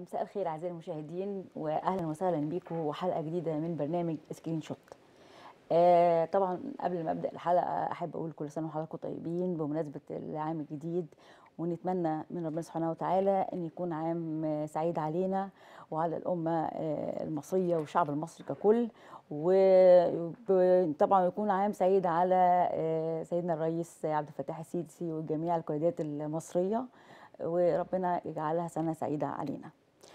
مساء الخير اعزائي المشاهدين واهلا وسهلا بيكم وحلقه جديده من برنامج سكرين شوت آه طبعا قبل ما ابدا الحلقه احب اقول كل سنه وحضراتكم طيبين بمناسبه العام الجديد ونتمنى من ربنا سبحانه وتعالى ان يكون عام آه، سعيد علينا وعلى الامه آه، المصريه والشعب المصري ككل وطبعا يكون عام سعيد على آه، سيدنا الرئيس عبد الفتاح السيسي وجميع القيادات المصريه وربنا يجعلها سنه سعيده علينا.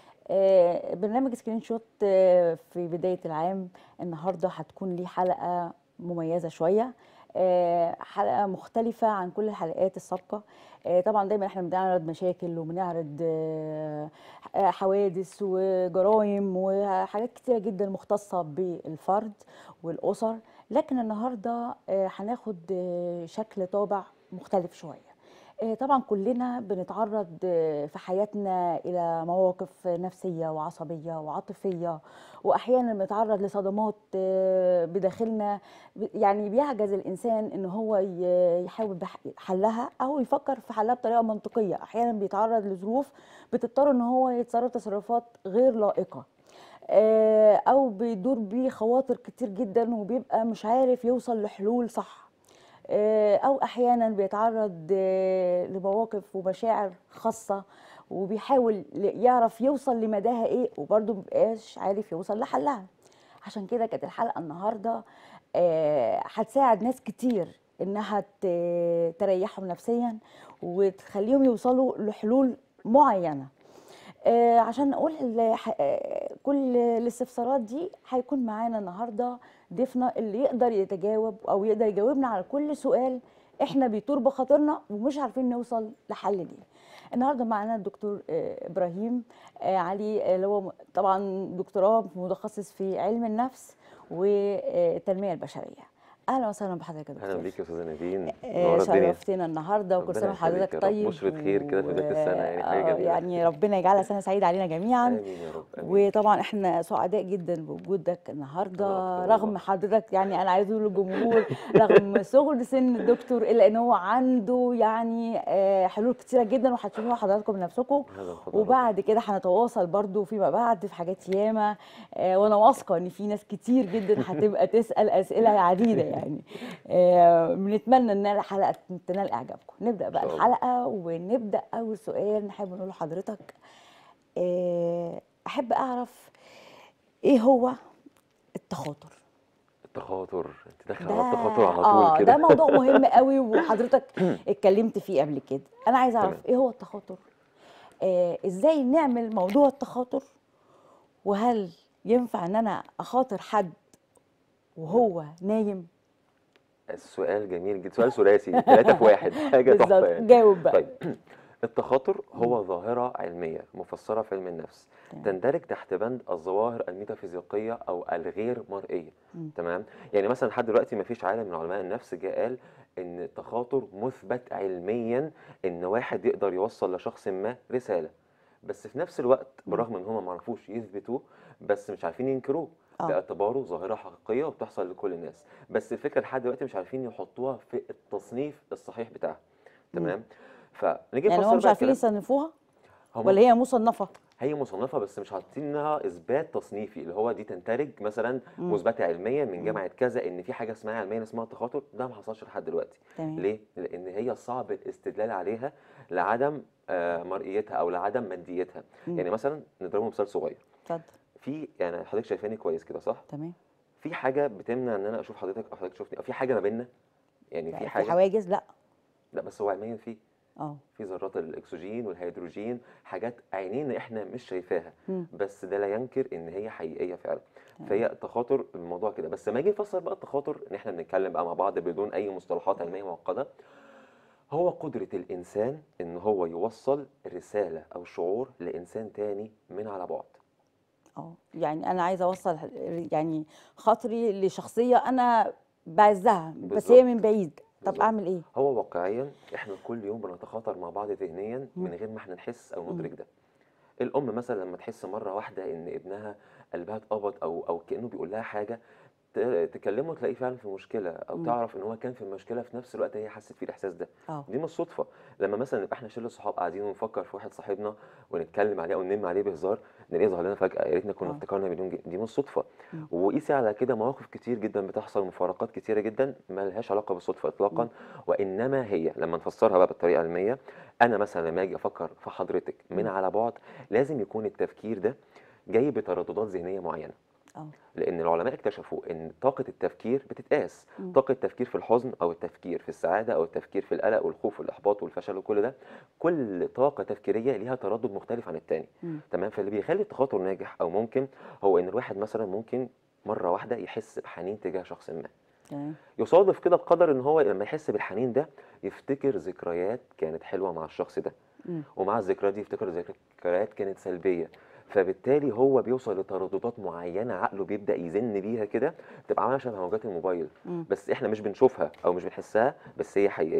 آه، برنامج سكرين شوت آه، في بداية العام النهاردة هتكون ليه حلقة مميزة شوية آه، حلقة مختلفة عن كل الحلقات السابقة آه، طبعا دايما احنا بنعرض مشاكل وبنعرض آه، آه، حوادث وجرائم وحاجات كتيرة جدا مختصة بالفرد والأسر لكن النهاردة آه، هناخد آه، شكل طابع مختلف شوية آه، طبعا كلنا بنتعرض آه، في حياتنا الى مواقف نفسيه وعصبيه وعاطفيه واحيانا بنتعرض لصدمات آه، بداخلنا ب- يعني بيعجز الانسان ان هو ي- يحاول بح- حلها او يفكر في حلها بطريقه منطقيه احيانا بيتعرض لظروف بتضطر ان هو يتصرف تصرفات غير لائقه آه، او بيدور بيه خواطر كتير جدا وبيبقى مش عارف يوصل لحلول صح آه، او احيانا بيتعرض آه، لمواقف ومشاعر خاصه وبيحاول ل- يعرف يوصل لمداها ايه وبرضه مبقاش عارف يوصل لحلها عشان كده كانت الحلقه النهارده آه، هتساعد ناس كتير انها ت- تريحهم نفسيا وتخليهم يوصلوا لحلول معينه آه، عشان نقول ال- ح- آه، كل الاستفسارات دي هيكون معانا النهارده ضيفنا اللي يقدر يتجاوب او يقدر يجاوبنا على كل سؤال احنا بيطور بخاطرنا ومش عارفين نوصل لحل ليه. النهارده معانا الدكتور آه، ابراهيم آه، علي آه، اللي هو م- طبعا دكتوراه متخصص في علم النفس والتنميه البشريه. اهلا وسهلا بحضرتك يا دكتور. اهلا بيك يا استاذه نادين آه، نورة الدنيا شرفتنا النهارده وكل ربنا سنه يخليك وحضرتك يا رب. طيب بشرة خير كده في بداية السنة، يعني حاجة آه، جميلة. يعني ربنا يجعلها سنه سعيده علينا جميعا امين يا رب امين وطبعا احنا سعداء جدا بوجودك النهارده أنا أكتر رغم والله. حضرتك يعني انا عايز اقول للجمهور رغم صغر سن الدكتور الا ان هو عنده يعني آه، حلول كتيره جدا وهتشوفوها حضراتكم بنفسكم هذا الفضل وبعد كده هنتواصل برضو فيما بعد في حاجات ياما آه، وانا واثقه ان في ناس كتير جدا هتبقى تسال اسئله عديده يعني آه، بنتمنى ان الحلقه تنال اعجابكم نبدا بقى إن شاء الله. الحلقه ونبدا اول سؤال نحب نقوله لحضرتك آه، احب اعرف ايه هو التخاطر التخاطر انت داخله ده على التخاطر على اه طول كده ده موضوع مهم قوي وحضرتك اتكلمت فيه قبل كده انا عايزه اعرف تمام. ايه هو التخاطر آه ازاي نعمل موضوع التخاطر وهل ينفع ان انا اخاطر حد وهو نايم السؤال جميل جدا سؤال ثلاثي ثلاثة في واحد حاجة تحفة بالظبط يعني جاوب بقى طيب التخاطر هو ظاهرة علمية مفسرة في علم النفس تمام. تندرج تحت بند الظواهر الميتافيزيقية أو الغير مرئية مم. تمام يعني مثلا لحد دلوقتي ما فيش عالم من علماء النفس جه قال إن التخاطر مثبت علميا إن واحد يقدر يوصل لشخص ما رسالة بس في نفس الوقت بالرغم إن هم ما عرفوش يثبتوه بس مش عارفين ينكروه آه. باعتباره ظاهرة حقيقية وبتحصل لكل الناس بس الفكرة لحد دلوقتي مش عارفين يحطوها في التصنيف الصحيح بتاعها تمام فنيجي يعني نفسر هم مش بقى عارفين الكلام. يصنفوها هم ولا هي مصنفه هي مصنفه بس مش حاطينها اثبات تصنيفي اللي هو دي تندرج مثلا مم. مثبته علميا من جامعه كذا ان في حاجه اسمها علميا اسمها التخاطر ده ما حصلش لحد دلوقتي تمام ليه لان هي صعب الاستدلال عليها لعدم آه، مرئيتها او لعدم ماديتها مم. يعني مثلا نضربه مثال صغير اتفضل في يعني حضرتك شايفاني كويس كده صح تمام في حاجه بتمنع ان انا اشوف حضرتك او حضرتك تشوفني او في حاجه ما بيننا يعني لا، في في حاجه حواجز لا لا بس هو علميا في اه في ذرات الاكسجين والهيدروجين حاجات عينينا احنا مش شايفاها مم. بس ده لا ينكر ان هي حقيقيه فعلا تمام. فهي تخاطر الموضوع كده بس لما اجي نفسر بقى التخاطر ان احنا بنتكلم بقى مع بعض بدون اي مصطلحات علميه معقده هو قدره الانسان ان هو يوصل رساله او شعور لانسان تاني من على بعد اه يعني انا عايزه اوصل يعني خاطري لشخصيه انا بعزها بس هي بالظبط. من بعيد طب بالظبط. اعمل ايه هو واقعيا احنا كل يوم بنتخاطر مع بعض ذهنيا مم. من غير ما احنا نحس او مم. ندرك ده الام مثلا لما تحس مره واحده ان ابنها قلبها اتقبض او او كانه بيقول لها حاجه ت- تكلمه تلاقيه فعلا في مشكله او مم. تعرف ان هو كان في المشكله في نفس الوقت هي حست فيه الاحساس ده اه دي مش صدفه لما مثلا نبقى احنا شله صحاب قاعدين ونفكر في واحد صاحبنا ونتكلم عليه او ننم عليه بهزار نلاقيه ظهر لنا فجاه يا ريتنا كنا آه. افتكرنا مليون جنيه دي مش صدفه مم. وقيسي على كده مواقف كتير جدا بتحصل مفارقات كتيره جدا ما لهاش علاقه بالصدفه اطلاقا مم. وانما هي لما نفسرها بقى بالطريقه العلميه انا مثلا لما اجي افكر في حضرتك من مم. على بعد لازم يكون التفكير ده جاي بترددات ذهنيه معينه اه لان العلماء اكتشفوا ان طاقه التفكير بتتقاس مم. طاقه التفكير في الحزن او التفكير في السعاده او التفكير في القلق والخوف والاحباط والفشل وكل ده كل طاقه تفكيريه ليها تردد مختلف عن التاني مم. تمام فاللي بيخلي التخاطر ناجح او ممكن هو ان الواحد مثلا ممكن مره واحده يحس بحنين تجاه شخص ما تمام يصادف كده القدر ان هو لما يحس بالحنين ده يفتكر ذكريات كانت حلوه مع الشخص ده مم. ومع الذكريات دي يفتكر ذكريات كانت سلبيه فبالتالي هو بيوصل لترددات معينه عقله بيبدا يزن بيها كده تبقى عامله شبه موجات الموبايل مم. بس احنا مش بنشوفها او مش بنحسها بس هي حقيقيه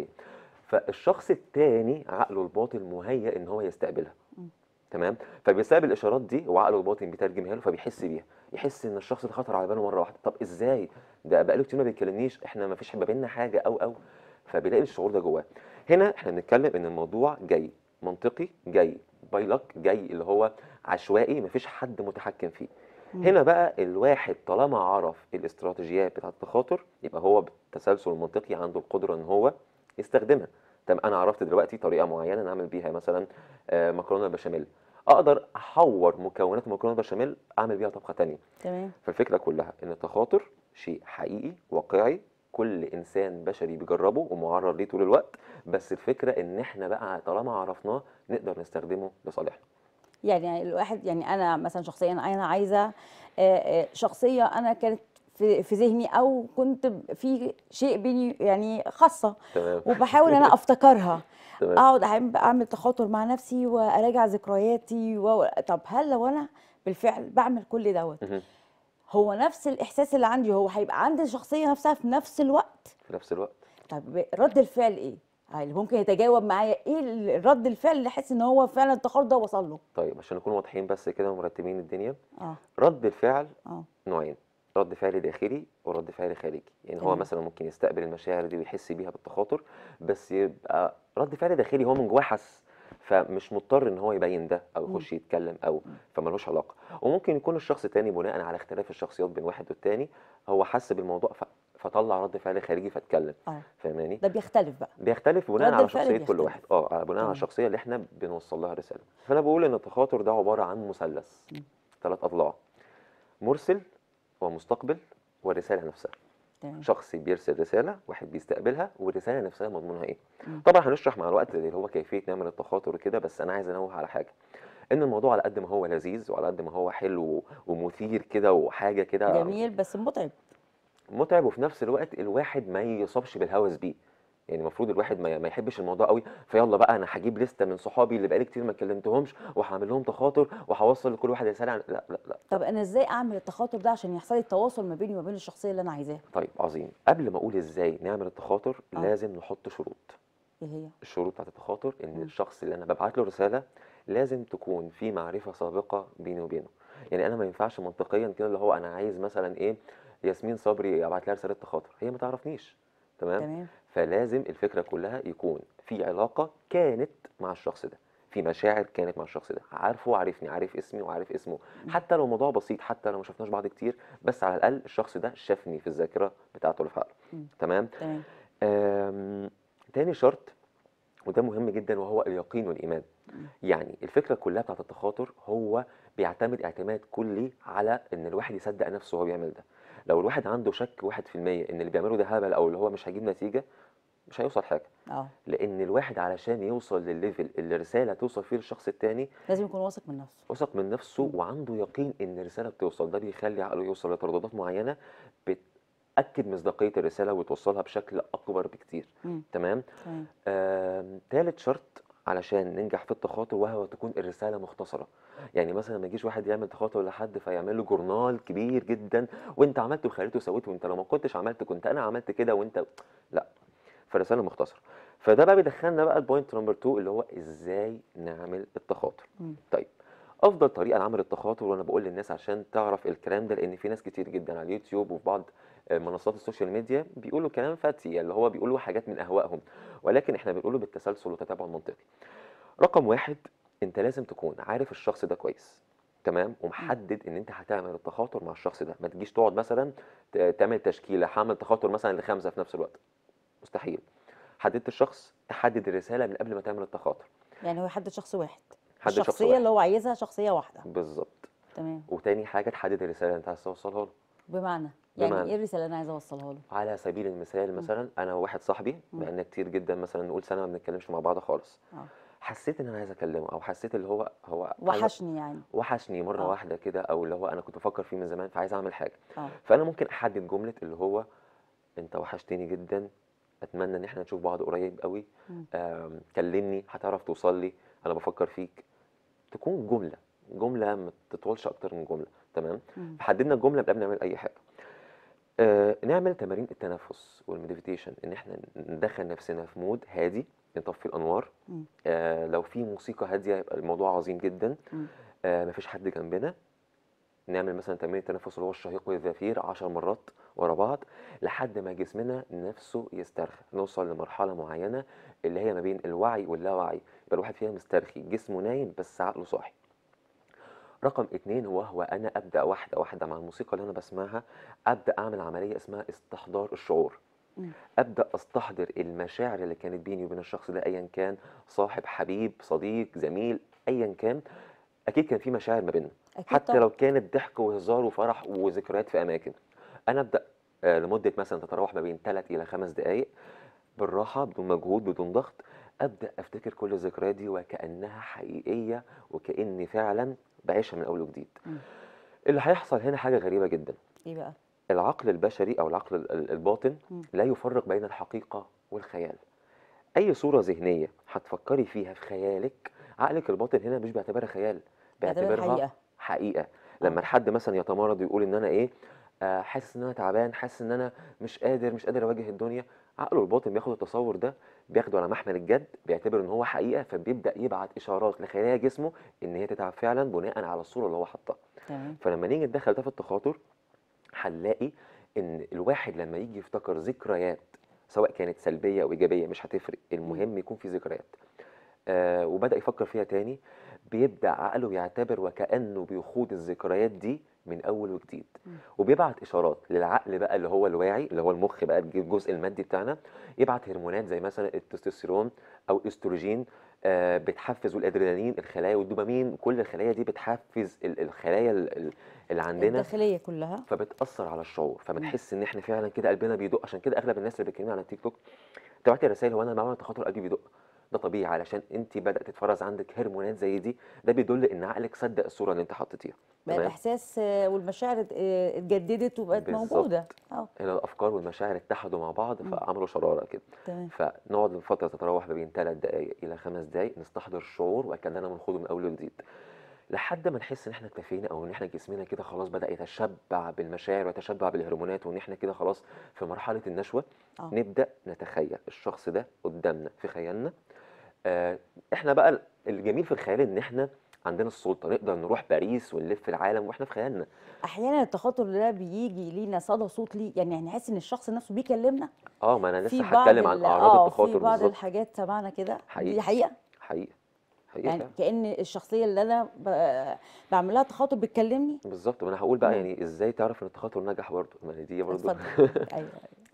فالشخص التاني عقله الباطن مهيأ ان هو يستقبلها مم. تمام فبيستقبل الاشارات دي وعقله الباطن بيترجمها له فبيحس بيها يحس ان الشخص ده خطر على باله مره واحده طب ازاي ده بقاله كتير ما بيكلمنيش احنا ما فيش ما بيننا حاجه او او فبيلاقي الشعور ده جواه هنا احنا بنتكلم ان الموضوع جاي منطقي جاي باي لك جاي اللي هو عشوائي مفيش حد متحكم فيه مم. هنا بقى الواحد طالما عرف الاستراتيجيات بتاعه التخاطر يبقى هو بالتسلسل المنطقي عنده القدره ان هو يستخدمها طب انا عرفت دلوقتي طريقه معينه نعمل بيها مثلا آه، مكرونه بشاميل اقدر احور مكونات المكرونه بشاميل اعمل بيها طبخه تانية تمام فالفكره كلها ان التخاطر شيء حقيقي واقعي كل انسان بشري بيجربه ومعرض ليه طول الوقت بس الفكره ان احنا بقى طالما عرفناه نقدر نستخدمه لصالحنا يعني الواحد يعني انا مثلا شخصيا انا عايزه آه، آه، شخصيه انا كانت في في ذهني او كنت ب- في شيء بيني يعني خاصه تمام وبحاول ان انا افتكرها تمام اقعد أعم- اعمل تخاطر مع نفسي واراجع ذكرياتي و... طب هل لو انا بالفعل بعمل كل دوت مهم. هو نفس الاحساس اللي عندي هو هيبقى عند الشخصيه نفسها في نفس الوقت في نفس الوقت طب رد الفعل ايه اللي ممكن يتجاوب معايا ايه ال- رد الفعل اللي احس ان هو فعلا التخاطر ده وصل له طيب عشان نكون واضحين بس كده ومرتبين الدنيا اه رد الفعل اه نوعين رد فعل داخلي ورد فعل خارجي يعني هو تمام. مثلا ممكن يستقبل المشاعر دي ويحس بيها بالتخاطر بس يبقى رد فعل داخلي هو من جواه حس فمش مضطر ان هو يبين ده او مم. يخش يتكلم او فمالوش علاقه وممكن يكون الشخص التاني بناء على اختلاف الشخصيات بين واحد والتاني هو حس بالموضوع ف... فطلع رد فعل خارجي فاتكلم اه فاهماني ده بيختلف بقى بيختلف بناء رد على الفعل شخصيه كل بيختلف. واحد اه على بناء على تمام. الشخصيه اللي احنا بنوصل لها رساله فانا بقول ان التخاطر ده عباره عن مثلث مم. ثلاث اضلاع مرسل ومستقبل والرساله نفسها تمام شخص بيرسل رساله واحد بيستقبلها والرساله نفسها مضمونها ايه مم. طبعا هنشرح مع الوقت اللي هو كيفيه نعمل التخاطر وكده بس انا عايز انوه على حاجه ان الموضوع على قد ما هو لذيذ وعلى قد ما هو حلو ومثير كده وحاجه كده جميل بس متعب متعب وفي نفس الوقت الواحد ما يصابش بالهوس بيه يعني المفروض الواحد ما ما يحبش الموضوع قوي فيلا بقى انا هجيب لسته من صحابي اللي بقالي كتير ما كلمتهمش وهعمل لهم تخاطر وهوصل لكل واحد رساله عن... لا لا لا طب انا ازاي اعمل التخاطر ده عشان يحصل لي التواصل ما بيني وما بين الشخصيه اللي انا عايزاها طيب عظيم قبل ما اقول ازاي نعمل التخاطر آه. لازم نحط شروط ايه هي الشروط بتاعت التخاطر ان مم. الشخص اللي انا ببعت له رساله لازم تكون في معرفه سابقه بيني وبينه يعني انا ما ينفعش منطقيا كده اللي هو انا عايز مثلا ايه ياسمين صبري ابعت لها رساله تخاطر هي ما تعرفنيش تمام تمام فلازم الفكره كلها يكون في علاقه كانت مع الشخص ده في مشاعر كانت مع الشخص ده عارفه وعارفني عارف اسمي وعارف اسمه مم. حتى لو موضوع بسيط حتى لو ما شفناش بعض كتير بس على الاقل الشخص ده شافني في الذاكره بتاعته اللي في عقله مم. تمام تمام آم، تاني شرط وده مهم جدا وهو اليقين والايمان مم. يعني الفكره كلها بتاعت التخاطر هو بيعتمد اعتماد كلي على ان الواحد يصدق نفسه وهو بيعمل ده لو الواحد عنده شك واحد في المية ان اللي بيعمله ده هبل او اللي هو مش هيجيب نتيجه مش هيوصل حاجه اه لان الواحد علشان يوصل للليفل اللي الرساله توصل فيه للشخص التاني لازم يكون واثق من نفسه واثق من نفسه مم. وعنده يقين ان الرساله بتوصل ده بيخلي عقله يوصل لترددات معينه بتاكد مصداقيه الرساله وتوصلها بشكل اكبر بكتير مم. تمام تمام آم، تالت شرط علشان ننجح في التخاطر وهو تكون الرساله مختصره يعني مثلا ما يجيش واحد يعمل تخاطر لحد فيعمل له جورنال كبير جدا وانت عملت وخليت وسويت وانت لو ما كنتش عملت كنت انا عملت كده وانت لا فالرساله مختصره فده بقى بيدخلنا بقى البوينت نمبر 2 اللي هو ازاي نعمل التخاطر مم. طيب افضل طريقه لعمل التخاطر وانا بقول للناس عشان تعرف الكلام ده لان في ناس كتير جدا على اليوتيوب وفي بعض آه، منصات السوشيال ميديا بيقولوا كلام فتي اللي هو بيقولوا حاجات من اهوائهم ولكن احنا بنقوله بالتسلسل والتتابع المنطقي رقم واحد انت لازم تكون عارف الشخص ده كويس تمام ومحدد ان انت هتعمل التخاطر مع الشخص ده ما تجيش تقعد مثلا ت- تعمل تشكيله هعمل تخاطر مثلا لخمسه في نفس الوقت مستحيل حددت الشخص تحدد الرساله من قبل ما تعمل التخاطر يعني هو يحدد شخص واحد حدد شخص الشخصيه واحد اللي هو عايزها شخصيه واحده بالظبط تمام وتاني حاجه تحدد الرساله اللي انت عايز توصلها له بمعنى يعني بمعنى. ايه الرساله اللي انا عايزه اوصلها له على سبيل المثال مثلا انا وواحد صاحبي مم. بقالنا كتير جدا مثلا نقول سنه ما بنتكلمش مع بعض خالص اه حسيت ان انا عايز اكلمه او حسيت اللي هو هو عايز- وحشني يعني وحشني مره آه. واحده كده او اللي هو انا كنت بفكر فيه من زمان فعايز اعمل حاجه اه فانا ممكن احدد جمله اللي هو انت وحشتني جدا اتمنى ان احنا نشوف بعض قريب قوي مم. آم، كلمني هتعرف توصل لي انا بفكر فيك تكون جمله جمله ما تطولش اكتر من جمله تمام مم. فحددنا الجمله قبل ما نعمل اي حاجه آه نعمل تمارين التنفس والمديتيشن ان احنا ندخل نفسنا في مود هادي نطفي الانوار مم. آه لو في موسيقى هاديه يبقى الموضوع عظيم جدا مم. آه مفيش حد جنبنا نعمل مثلا تمرين التنفس اللي هو الشهيق والزفير عشر مرات ورا بعض لحد ما جسمنا نفسه يسترخي نوصل لمرحلة معينة اللي هي ما بين الوعي واللاوعي يبقى الواحد فيها مسترخي جسمه نايم بس عقله صاحي رقم اتنين وهو انا ابدا واحده واحده مع الموسيقى اللي انا بسمعها ابدا اعمل عمليه اسمها استحضار الشعور مم. ابدا استحضر المشاعر اللي كانت بيني وبين الشخص ده ايا كان صاحب حبيب صديق زميل ايا كان اكيد كان في مشاعر ما بيننا اكيد حتى طبعا لو كانت ضحك وهزار وفرح وذكريات في اماكن انا ابدا آه، لمده مثلا تتراوح ما بين 3 الى 5 دقائق بالراحه بدون مجهود بدون ضغط ابدا افتكر كل الذكريات دي وكانها حقيقيه وكاني فعلا بعيشها من اول وجديد مم. اللي هيحصل هنا حاجه غريبه جدا ايه بقى العقل البشري او العقل ال- ال- الباطن مم. لا يفرق بين الحقيقه والخيال اي صوره ذهنيه هتفكري فيها في خيالك عقلك الباطن هنا مش بيعتبرها خيال بيعتبرها بيعتبرها حقيقة. حقيقه لما حد مثلا يتمرض ويقول ان انا ايه آه، حاسس ان انا تعبان حاسس ان انا مش قادر مش قادر اواجه الدنيا عقله الباطن بياخد التصور ده بياخده على محمل الجد بيعتبر ان هو حقيقه فبيبدا يبعت اشارات لخلايا جسمه ان هي تتعب فعلا بناء على الصوره اللي هو حاطها تمام فلما نيجي ندخل ده في التخاطر هنلاقي ان الواحد لما يجي يفتكر ذكريات سواء كانت سلبيه او ايجابيه مش هتفرق المهم يكون في ذكريات آه وبدا يفكر فيها تاني بيبدا عقله يعتبر وكانه بيخوض الذكريات دي من اول وجديد مم. وبيبعت اشارات للعقل بقى اللي هو الواعي اللي هو المخ بقى الجزء المادي بتاعنا يبعت هرمونات زي مثلا التستوستيرون او الاستروجين آه، بتحفز والادرينالين الخلايا والدوبامين كل الخلايا دي بتحفز ال- الخلايا ال- ال- اللي عندنا الداخليه كلها فبتاثر على الشعور مم. فبنحس ان احنا فعلا كده قلبنا بيدق عشان كده اغلب الناس اللي بتكلمني على التيك توك تبعت لي رسائل هو انا بعمل تخاطر قلبي بيدق ده طبيعي علشان انت بدات تتفرز عندك هرمونات زي دي ده بيدل ان عقلك صدق الصوره اللي انت حطيتيها بقى تمام الاحساس آه، والمشاعر ات- آه، اتجددت وبقت بالظبط. موجوده اه هنا الافكار والمشاعر اتحدوا مع بعض مم. فعملوا شراره كده تمام فنقعد لفتره تتراوح ما بين 3 دقائق الى 5 دقائق نستحضر الشعور وكاننا بنخوضه من اول وجديد لحد ما نحس ان احنا اكتفينا او ان احنا جسمنا كده خلاص بدا يتشبع بالمشاعر ويتشبع بالهرمونات وان احنا كده خلاص في مرحله النشوه اه نبدا نتخيل الشخص ده قدامنا في خيالنا آه احنا بقى ال- الجميل في الخيال ان احنا عندنا السلطه نقدر نروح باريس ونلف العالم واحنا في خيالنا احيانا التخاطر ده بيجي لينا صدى صوت ليه يعني نحس ان الشخص نفسه بيكلمنا اه ما انا في لسه بعض هتكلم عن ال- اعراض اه التخاطر في بعض بالظبط الحاجات سمعنا كده حقيقي. دي حقيقه حقيقه حقيقه يعني فعلا. كأن الشخصية اللي أنا ب- بعمل لها تخاطب بتكلمني بالظبط وانا هقول بقى مم. يعني ازاي تعرف ان التخاطر نجح برضه ما هي دي برضه اتفضل أيوه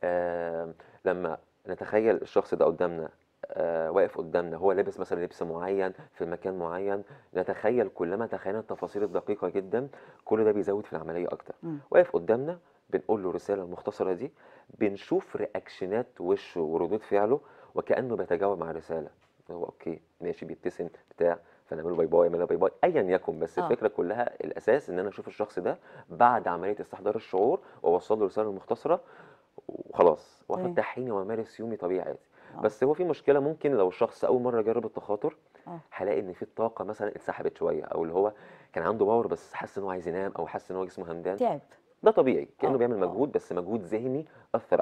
آه لما نتخيل الشخص ده قدامنا آه واقف قدامنا هو لابس مثلا لبس معين في مكان معين نتخيل كلما تخيلنا التفاصيل الدقيقة جدا كل ده بيزود في العملية أكتر مم. واقف قدامنا بنقول له الرسالة المختصرة دي بنشوف رياكشنات وشه وردود فعله وكأنه بيتجاوب مع الرسالة هو أوكي ماشي بيبتسم بتاع فنعمله باي باي نعمله باي باي ايا يكن بس آه. الفكره كلها الاساس ان انا اشوف الشخص ده بعد عمليه استحضار الشعور واوصل له الرساله المختصره وخلاص تمام. وافتح عيني وامارس يومي طبيعي عادي آه. بس هو في مشكله ممكن لو الشخص اول مره يجرب التخاطر آه. هلاقي ان في الطاقه مثلا اتسحبت شويه او اللي هو كان عنده باور بس حاسس ان هو عايز ينام او حاسس ان هو جسمه همدان تعب ده طبيعي كانه آه، بيعمل آه. مجهود بس مجهود ذهني اثر عليه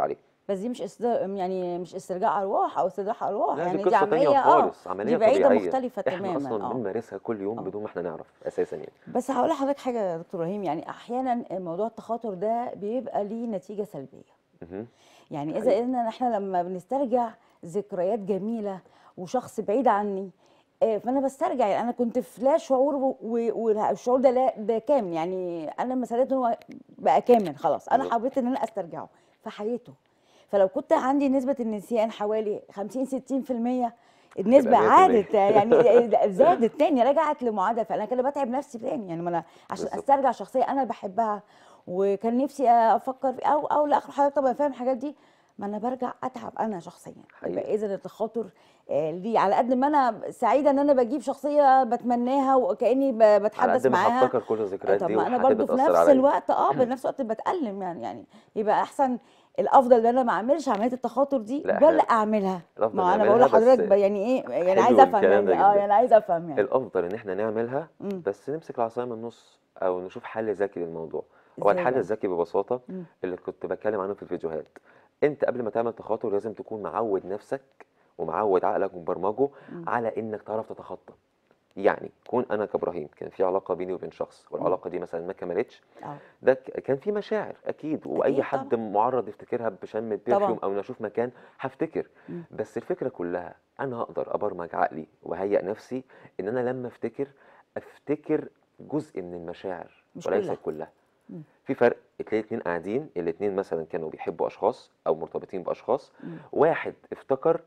بس دي مش استر... يعني مش استرجاع ارواح او استرجاع ارواح لا يعني دي دي قصه تانية عمليه اه خالص عمليه دي بعيده طبيعيه مختلفه احنا تماما اصلا اه بنمارسها كل يوم اه بدون ما احنا نعرف اساسا يعني بس هقول لحضرتك حاجه يا دكتور رهيم يعني احيانا موضوع التخاطر ده بيبقى ليه نتيجه سلبيه مهم. يعني اذا حقيقي ان احنا لما بنسترجع ذكريات جميله وشخص بعيد عني آه، فانا بسترجع يعني انا كنت في لا شعور و- و- والشعور ده لا ده كامل يعني انا لما سالته هو بقى كامل خلاص انا بالظبط حبيت ان انا استرجعه فحييته فلو كنت عندي نسبه النسيان حوالي 50 60% النسبة تبقى 100% عادت يعني زادت تاني رجعت لمعادلة فأنا كده بتعب نفسي تاني يعني ما أنا عشان بالظبط أسترجع شخصية أنا بحبها وكان نفسي أفكر في أو أو لآخر حضرتك طبعا فاهم الحاجات دي ما أنا برجع أتعب أنا شخصيا يبقى حقيقي إذا التخاطر آه، ليه على قد ما أنا سعيدة إن أنا بجيب شخصية بتمناها وكأني ب- على بتحدث قد ما معاها هفتكر كل آه، الذكريات طب دي ما انا وهتبقى برضو في تأثر نفس عليا الوقت اه بنفس الوقت بتألم يعني يعني يبقى احسن الافضل ان انا ما اعملش عمليه التخاطر دي لا ولا احنا اعملها الافضل ما انا بقول نعملها بس لحضرتك ب- يعني ايه يعني حلو عايزه افهم الكلام ده يعني اه جدا يعني عايزه افهم يعني الافضل ان احنا نعملها امم بس نمسك العصايه من النص او نشوف حل ذكي للموضوع هو ازاي الحل بقى الذكي ببساطه امم اللي كنت بتكلم عنه في الفيديوهات انت قبل ما تعمل تخاطر لازم تكون معود نفسك ومعود عقلك ومبرمجه امم على انك تعرف تتخطى يعني كون انا كابراهيم كان في علاقه بيني وبين شخص امم والعلاقه دي مثلا ما كملتش اه ده ك- كان في مشاعر اكيد واي اكيد حد طبعا معرض يفتكرها بشم طبعا برفيوم او نشوف مكان هفتكر امم بس الفكره كلها انا هقدر ابرمج عقلي وهيئ نفسي ان انا لما افتكر افتكر جزء من المشاعر مش وليس كلها كلها امم في فرق تلاقي اتنين قاعدين الاتنين مثلا كانوا بيحبوا اشخاص او مرتبطين باشخاص امم واحد افتكر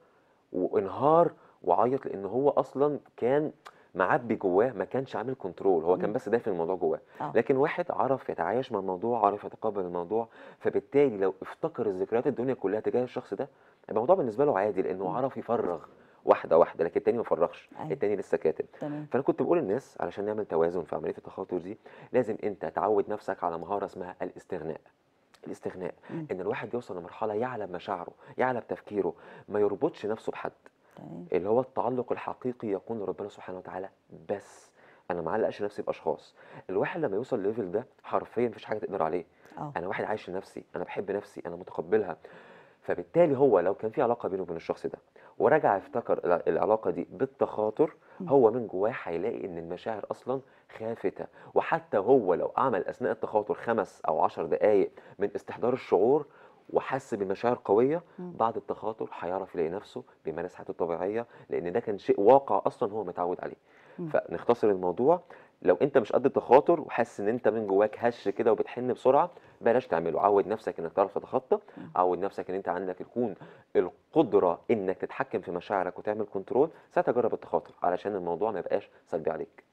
وانهار وعيط لان هو اصلا كان معبي جواه ما كانش عامل كنترول هو كان امم بس دافن الموضوع جواه اه لكن واحد عرف يتعايش مع الموضوع عرف يتقبل الموضوع فبالتالي لو افتكر الذكريات الدنيا كلها تجاه الشخص ده الموضوع بالنسبه له عادي لانه امم عرف يفرغ واحده واحده لكن التاني ما فرغش ايوه التاني لسه كاتم تمام فانا كنت بقول للناس علشان نعمل توازن في عمليه التخاطر دي لازم انت تعود نفسك على مهاره اسمها الاستغناء الاستغناء امم ان الواحد يوصل لمرحله يعلم مشاعره يعلم تفكيره ما يربطش نفسه بحد تمام اللي هو التعلق الحقيقي يكون لربنا سبحانه وتعالى بس انا ما علقش نفسي باشخاص الواحد لما يوصل لليفل ده حرفيا مفيش حاجه تقدر عليه اه انا واحد عايش لنفسي انا بحب نفسي انا متقبلها فبالتالي هو لو كان في علاقه بينه وبين الشخص ده ورجع افتكر الع- العلاقه دي بالتخاطر امم هو من جواه هيلاقي ان المشاعر اصلا خافته وحتى هو لو عمل اثناء التخاطر خمس او عشر دقائق من استحضار الشعور وحس بمشاعر قويه امم بعد التخاطر هيعرف يلاقي نفسه بيمارس حياته الطبيعيه لان ده كان شيء واقع اصلا هو متعود عليه امم فنختصر الموضوع لو انت مش قد التخاطر وحاسس ان انت من جواك هش كده وبتحن بسرعه بلاش تعمله عود نفسك انك تعرف تتخطى امم عود نفسك ان انت عندك يكون القدره انك تتحكم في مشاعرك وتعمل كنترول ساعتها جرب التخاطر علشان الموضوع ما يبقاش سلبي عليك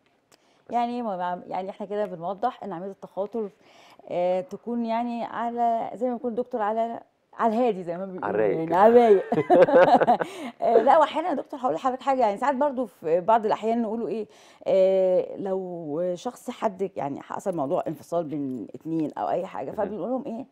بس يعني ما- يعني احنا كده بنوضح ان عمليه التخاطر آه تكون يعني على زي ما يكون دكتور على على الهادي زي ما على بيقولوا الرايق يعني كده على الرايق آه، لا واحيانا يا دكتور هقول لحضرتك حاجه يعني ساعات برضو في بعض الاحيان نقولوا ايه آه لو شخص حد يعني حصل موضوع انفصال بين اتنين او اي حاجه مهم. فبنقول لهم ايه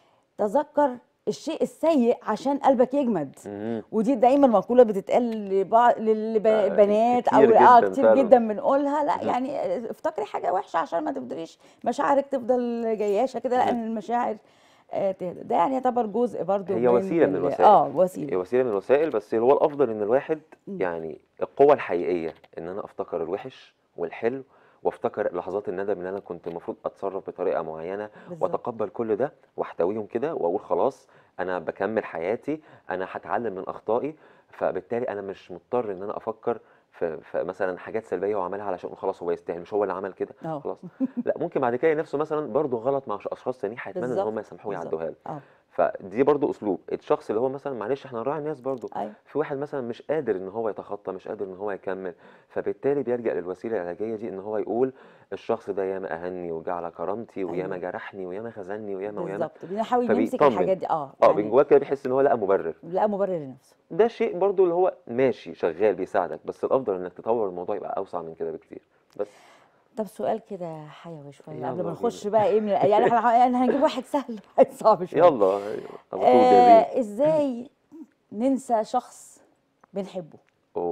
تذكر الشيء السيء عشان قلبك يجمد مهم. ودي دايما مقوله بتتقال لبعض آه، للبنات او كتير اه جدا كتير فعلا جدا بنقولها لا مهم. يعني افتكري حاجه وحشه عشان ما تفضليش مشاعرك تفضل جياشه كده مهم. لان المشاعر آه، تهدى ده يعني يعتبر جزء برضو هي من وسيله من ال- الوسائل اه هي وسيله وسيله من الوسائل بس هو الافضل ان الواحد مم. يعني القوه الحقيقيه ان انا افتكر الوحش والحلو وافتكر لحظات الندم ان انا كنت المفروض اتصرف بطريقه معينه بالظبط واتقبل كل ده واحتويهم كده واقول خلاص انا بكمل حياتي انا هتعلم من اخطائي فبالتالي انا مش مضطر ان انا افكر في, في مثلا حاجات سلبيه وعملها علشان خلاص هو يستاهل مش هو اللي عمل كده اه خلاص لا ممكن بعد كده نفسه مثلا برضه غلط مع اشخاص تانيين هيتمنى ان هم بالظبط يسامحوه بالظبط ويعدوها له اه فدي برضو اسلوب الشخص اللي هو مثلا معلش احنا نراعي الناس برضو ايوه في واحد مثلا مش قادر ان هو يتخطى مش قادر ان هو يكمل فبالتالي بيلجأ للوسيله العلاجيه دي ان هو يقول الشخص ده ياما اهني وجعل كرامتي وياما ايوه جرحني وياما خذلني وياما وياما بالظبط بنحاول نمسك فبيطمن الحاجات دي اه اه من يعني جواه كده بيحس ان هو لقى مبرر لا مبرر لنفسه ده شيء برضو اللي هو ماشي شغال بيساعدك بس الافضل انك تطور الموضوع يبقى اوسع من كده بكتير بس طب سؤال كده حيوي شويه قبل ما يلا نخش بينا بقى ايه من يعني احنا يعني هنجيب واحد سهل واحد صعب شويه يلا على طول جاهزين آه ازاي ننسى شخص بنحبه اوه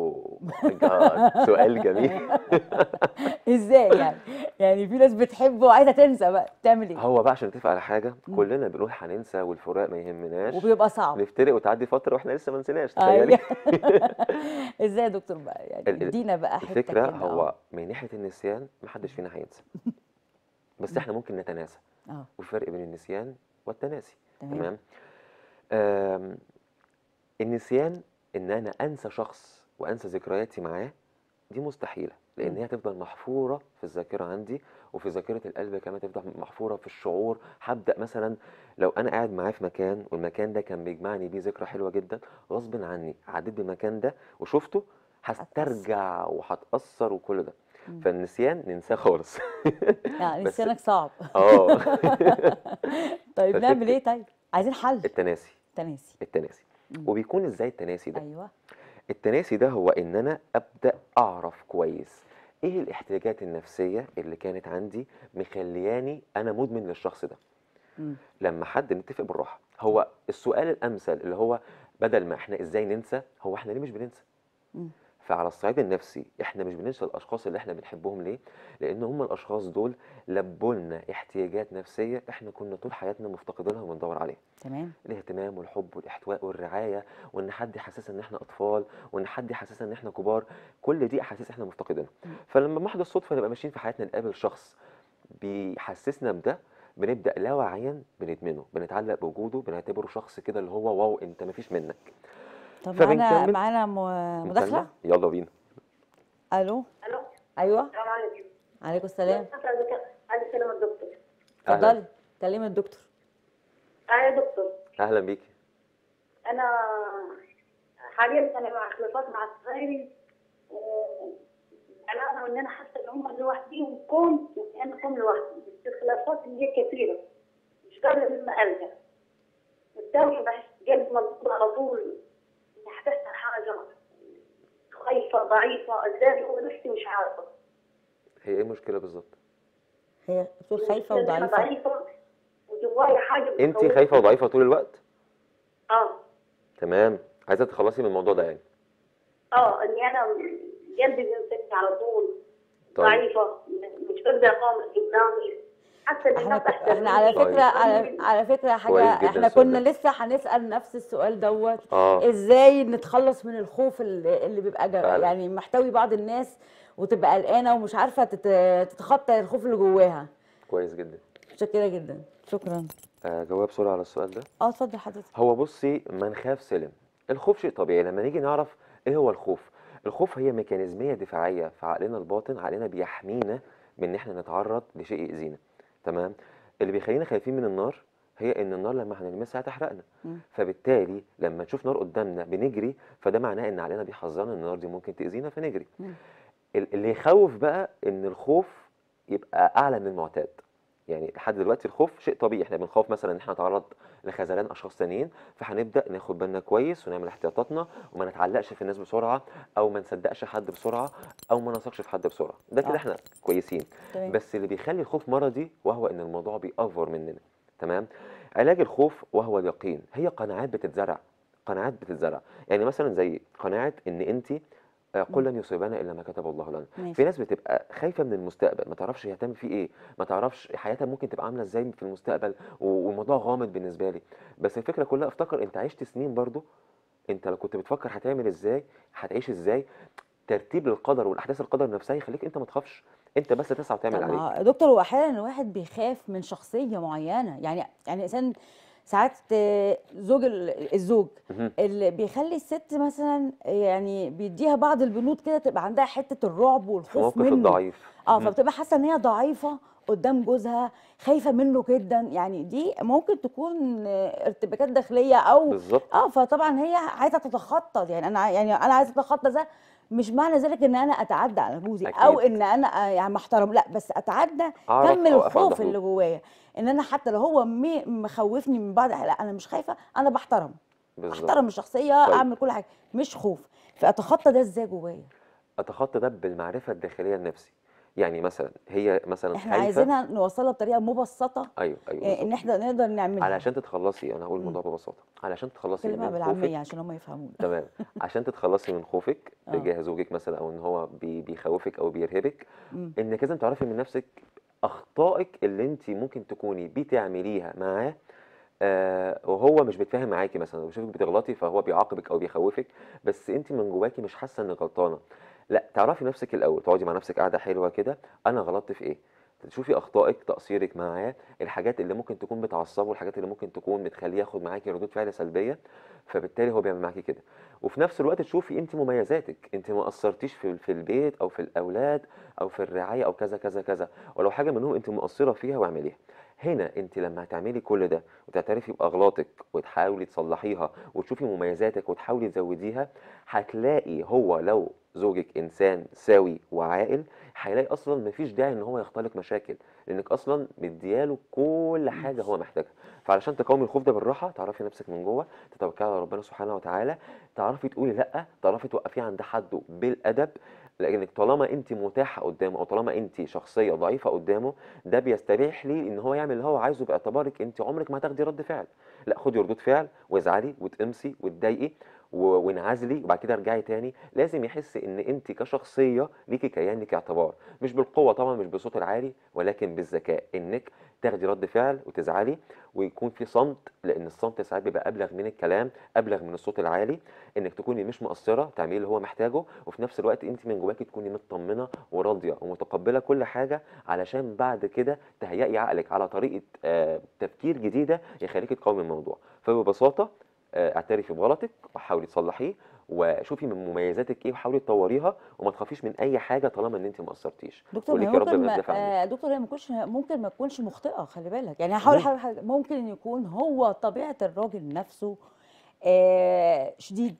آه، سؤال جميل ازاي يعني يعني في ناس بتحبه وعايزه تنسى بقى تعمل ايه هو بقى عشان نتفق على حاجه مم. كلنا بنقول هننسى والفراق ما يهمناش وبيبقى صعب نفترق وتعدي فتره واحنا لسه ما نسيناش ايوه تخيلي ازاي يا دكتور بقى يعني ال- ال- ادينا بقى حته الفكره كده هو من ناحيه النسيان محدش فينا هينسى بس مم. احنا ممكن نتناسى اه وفي فرق بين النسيان والتناسي تمام تمام آم، النسيان ان انا انسى شخص وانسى ذكرياتي معاه دي مستحيله لان مم. هي تفضل محفوره في الذاكره عندي وفي ذاكره القلب كمان تفضل محفوره في الشعور هبدا مثلا لو انا قاعد معاه في مكان والمكان ده كان بيجمعني بيه ذكرى حلوه جدا غصب عني عديت بالمكان ده وشفته هسترجع وهتاثر وكل ده مم. فالنسيان ننساه خالص يعني بس نسيانك صعب اه طيب فالفكرة- نعمل ايه طيب عايزين حل التناسي تناسي التناسي مم. وبيكون ازاي التناسي ده ايوه التناسي ده هو ان انا ابدا اعرف كويس ايه الاحتياجات النفسيه اللي كانت عندي مخلياني انا مدمن للشخص ده مم. لما حد نتفق بالراحه هو السؤال الامثل اللي هو بدل ما احنا ازاي ننسى هو احنا ليه مش بننسى مم. فعلى الصعيد النفسي احنا مش بننسى الاشخاص اللي احنا بنحبهم ليه لان هم الاشخاص دول لبوا لنا احتياجات نفسيه احنا كنا طول حياتنا مفتقدينها وبندور عليها تمام الاهتمام والحب والاحتواء والرعايه وان حد يحسسنا ان احنا اطفال وان حد يحسسنا ان احنا كبار كل دي احاسيس احنا مفتقدينها مم. فلما محض الصدفه نبقى ماشيين في حياتنا نقابل شخص بيحسسنا بده بنبدا لا واعيا بندمنه بنتعلق بوجوده بنعتبره شخص كده اللي هو واو انت مفيش منك طب معانا فبنكمل معانا م- مداخله مكالمة؟ يلا بينا الو الو ايوه السلام عليكم عليكم السلام عايز اكلم الدكتور اهلا اتفضلي كلمي الدكتور اه يا دكتور اهلا بيكي انا حاليا انا مع خلافات مع صغيري انا ان انا حاسه ان هم لوحديهم كون انا كون لوحدي بس الخلافات اللي هي كثيره مش قادره لما ارجع بالتالي بحس قلب مضغوط على طول اني هتحصل حاجه خايفه ضعيفه ازاي هو نفسي مش عارفه هي ايه المشكله بالظبط هي بتقول خايفه المشكلة إن أنا وضعيفه ضعيفه وجوايا حاجه انت بتخوفني. خايفه وضعيفه طول الوقت اه تمام عايزه تتخلصي من الموضوع ده يعني اه اني انا قلبي بيمسكني على طول طيب. ضعيفه مش بقدر اقاوم قدامي حتى اللي احنا الناس ك- احنا على طيب. فكره على, على فكره حاجه كويس جدا احنا السؤال كنا ده. لسه هنسال نفس السؤال دوت اه ازاي نتخلص من الخوف اللي, اللي بيبقى جا فعلا. يعني محتوي بعض الناس وتبقى قلقانه ومش عارفه تت- تتخطى الخوف اللي جواها كويس جدا متشكره جدا شكرا آه جواب بسرعه على السؤال ده اه اتفضل حضرتك هو بصي ما نخاف سلم الخوف شيء طبيعي لما نيجي نعرف ايه هو الخوف الخوف هي ميكانيزميه دفاعيه في عقلنا الباطن عقلنا بيحمينا من ان احنا نتعرض لشيء يأذينا تمام اللي بيخلينا خايفين من النار هي ان النار لما هنلمسها هتحرقنا مم. فبالتالي لما نشوف نار قدامنا بنجري فده معناه ان عقلنا بيحذرنا ان النار دي ممكن تأذينا فنجري مم. ال- اللي يخوف بقى ان الخوف يبقى اعلى من المعتاد يعني لحد دلوقتي الخوف شيء طبيعي احنا بنخاف مثلا ان احنا نتعرض لخذلان اشخاص تانيين فهنبدا ناخد بالنا كويس ونعمل احتياطاتنا وما نتعلقش في الناس بسرعه او ما نصدقش حد بسرعه او ما نثقش في حد بسرعه ده كده آه. احنا كويسين تمام بس اللي بيخلي الخوف مرضي وهو ان الموضوع بيأفور مننا تمام علاج الخوف وهو اليقين هي قناعات بتتزرع قناعات بتتزرع يعني مثلا زي قناعه ان انت آه، قل لن يصيبنا الا ما كتب الله لنا ماشي في ناس بتبقى خايفه من المستقبل ما تعرفش هي هتعمل فيه ايه ما تعرفش حياتها ممكن تبقى عامله ازاي في المستقبل و- والموضوع غامض بالنسبه لي بس الفكره كلها افتكر انت عشت سنين برضو انت لو كنت بتفكر هتعمل ازاي هتعيش ازاي ترتيب القدر والاحداث القدر نفسها يخليك انت ما تخافش انت بس تسعى وتعمل طب عليك ما دكتور هو احيانا الواحد بيخاف من شخصيه معينه يعني يعني انسان ساعات آه، زوج ال- الزوج مهم. اللي بيخلي الست مثلا يعني بيديها بعض البنود كده تبقى عندها حته الرعب في والخوف موقف منه الضعيف اه مهم. فبتبقى حاسه ان هي ضعيفه قدام جوزها خايفه منه جدا يعني دي ممكن تكون آه، ارتباكات داخليه او بالظبط اه فطبعا هي عايزه تتخطى يعني انا يعني انا عايزه اتخطى ده مش معنى ذلك ان انا اتعدى على جوزي او أكيد. ان انا آه، يعني ما احترم لا بس اتعدى اعرف كم اوقف عند الخوف اللي حدود جوايا ان انا حتى لو هو مي- مخوفني من بعض لا انا مش خايفه انا بحترم بالظبط احترم الشخصيه طيب. اعمل كل حاجه مش خوف فاتخطى ده ازاي جوايا اتخطى ده بالمعرفه الداخليه لنفسي يعني مثلا هي مثلا احنا خايفه عايزينها نوصلها بطريقه مبسطه ايوه ايوه آه، ان بالظبط احنا نقدر نعملها علشان تتخلصي انا هقول مم. الموضوع ببساطه علشان تتخلصي كلمة من بالعاميه خوفك عشان هم يفهمونا تمام عشان تتخلصي من خوفك اه تجاه زوجك مثلا او ان هو بي- بيخوفك او بيرهبك مم. انك لازم تعرفي من نفسك اخطائك اللي انت ممكن تكوني بتعمليها معاه آه وهو مش بيتفاهم معاكي مثلا لو بيشوفك بتغلطي فهو بيعاقبك او بيخوفك بس انت من جواكي مش حاسه انك غلطانه لا تعرفي نفسك الاول تقعدي مع نفسك قاعده حلوه كده انا غلطت في ايه تشوفي اخطائك تقصيرك معاه الحاجات اللي ممكن تكون بتعصبه الحاجات اللي ممكن تكون بتخليه ياخد معاكي ردود فعل سلبيه فبالتالي هو بيعمل معاكي كده وفي نفس الوقت تشوفي انت مميزاتك انت ما قصرتيش في في البيت او في الاولاد او في الرعايه او كذا كذا كذا ولو حاجه منهم انت مقصره فيها واعمليها هنا انت لما هتعملي كل ده وتعترفي باغلاطك وتحاولي تصلحيها وتشوفي مميزاتك وتحاولي تزوديها هتلاقي هو لو زوجك انسان سوي وعاقل هيلاقي اصلا مفيش داعي ان هو يختلق مشاكل لانك اصلا مدياله كل حاجه هو محتاجها فعلشان تقاومي الخوف ده بالراحه تعرفي نفسك من جوه تتوكلي على ربنا سبحانه وتعالى تعرفي تقولي لا تعرفي توقفيه عند حده بالادب لانك طالما انت متاحه قدامه او طالما انت شخصيه ضعيفه قدامه ده بيستبيح لي ان هو يعمل اللي هو عايزه باعتبارك انت عمرك ما هتاخدي رد فعل لا خدي ردود فعل وازعلي وتقمصي وتضايقي و- وانعزلي وبعد كده ارجعي تاني لازم يحس ان انت كشخصيه ليكي كيان ليكي اعتبار مش بالقوه طبعا مش بالصوت العالي ولكن بالذكاء انك تاخدي رد فعل وتزعلي ويكون في صمت لان الصمت ساعات بيبقى ابلغ من الكلام ابلغ من الصوت العالي انك تكوني مش مقصره تعملي اللي هو محتاجه وفي نفس الوقت انت من جواكي تكوني مطمنه وراضيه ومتقبله كل حاجه علشان بعد كده تهيئي عقلك على طريقه آه، تفكير جديده يخليكي تقاومي الموضوع فببساطه آه، اعترفي بغلطك وحاولي تصلحيه وشوفي من مميزاتك ايه وحاولي تطوريها وما تخافيش من اي حاجه طالما ان انت ما قصرتيش دكتور ما وليكي ربنا ممكن ما يدافع عنك آه، دكتور هي ما تكونش ممكن ما تكونش مخطئه خلي بالك يعني هحاول مهم. أحاول حاجة- ممكن يكون هو طبيعه الراجل نفسه آه، شديد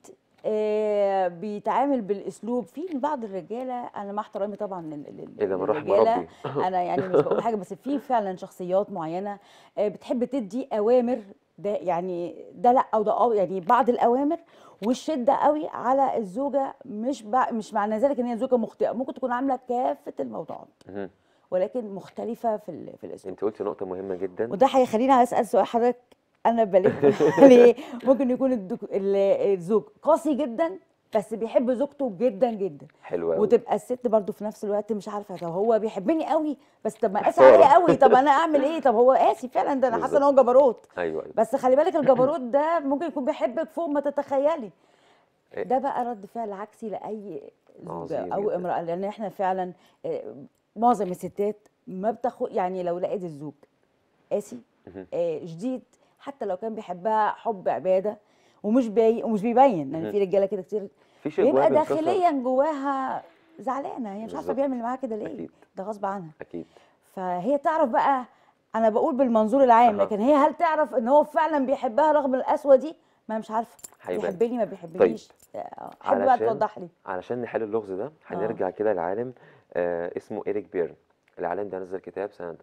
آه، بيتعامل بالاسلوب في بعض الرجاله انا مع احترامي طبعا لل- لل- الا من رحم للرجاله ربي انا يعني مش بقول حاجه بس في فعلا شخصيات معينه آه، بتحب تدي اوامر ده يعني ده لا او ده اه يعني بعض الاوامر والشده قوي على الزوجه مش بع... مش معنى ذلك ان هي زوجه مخطئه ممكن تكون عامله كافه الموضوعات مهم. ولكن مختلفه في ال... في الاسلوب انت قلتي نقطه مهمه جدا وده هيخليني اسال سؤال حضرتك انا بلف ليه ممكن يكون الدك... ال- الزوج قاسي جدا بس بيحب زوجته جدا جدا حلوه قوي وتبقى الست برضو في نفس الوقت مش عارفه طب هو بيحبني قوي بس طب ما قاسي محتارة. عليا قوي طب انا اعمل ايه طب هو قاسي فعلا ده انا حاسه ان هو جبروت ايوه ايوه بس خلي بالك الجبروت ده ممكن يكون بيحبك فوق ما تتخيلي إيه. ده بقى رد فعل عكسي لاي زوجه عظيم او جدا. امراه لان احنا فعلا آه، معظم الستات ما بتاخد يعني لو لقيت الزوج قاسي مهم. آه، شديد حتى لو كان بيحبها حب عباده ومش بي ومش بيبين لان مهم. في رجاله كده كتير في شيء بيبقى جواها بينكسر. داخليا جواها زعلانه هي مش عارفه بالظبط. بيعمل معاها كده ليه اكيد ده غصب عنها اكيد فهي تعرف بقى انا بقول بالمنظور العام أها. لكن هي هل تعرف ان هو فعلا بيحبها رغم القسوه دي ما مش عارفه هيبان. بيحبني ما بيحبنيش آه، حابب بقى علشان- توضح لي علشان نحل اللغز ده هنرجع كده لعالم آه اسمه إيريك بيرن العالم ده نزل كتاب سنة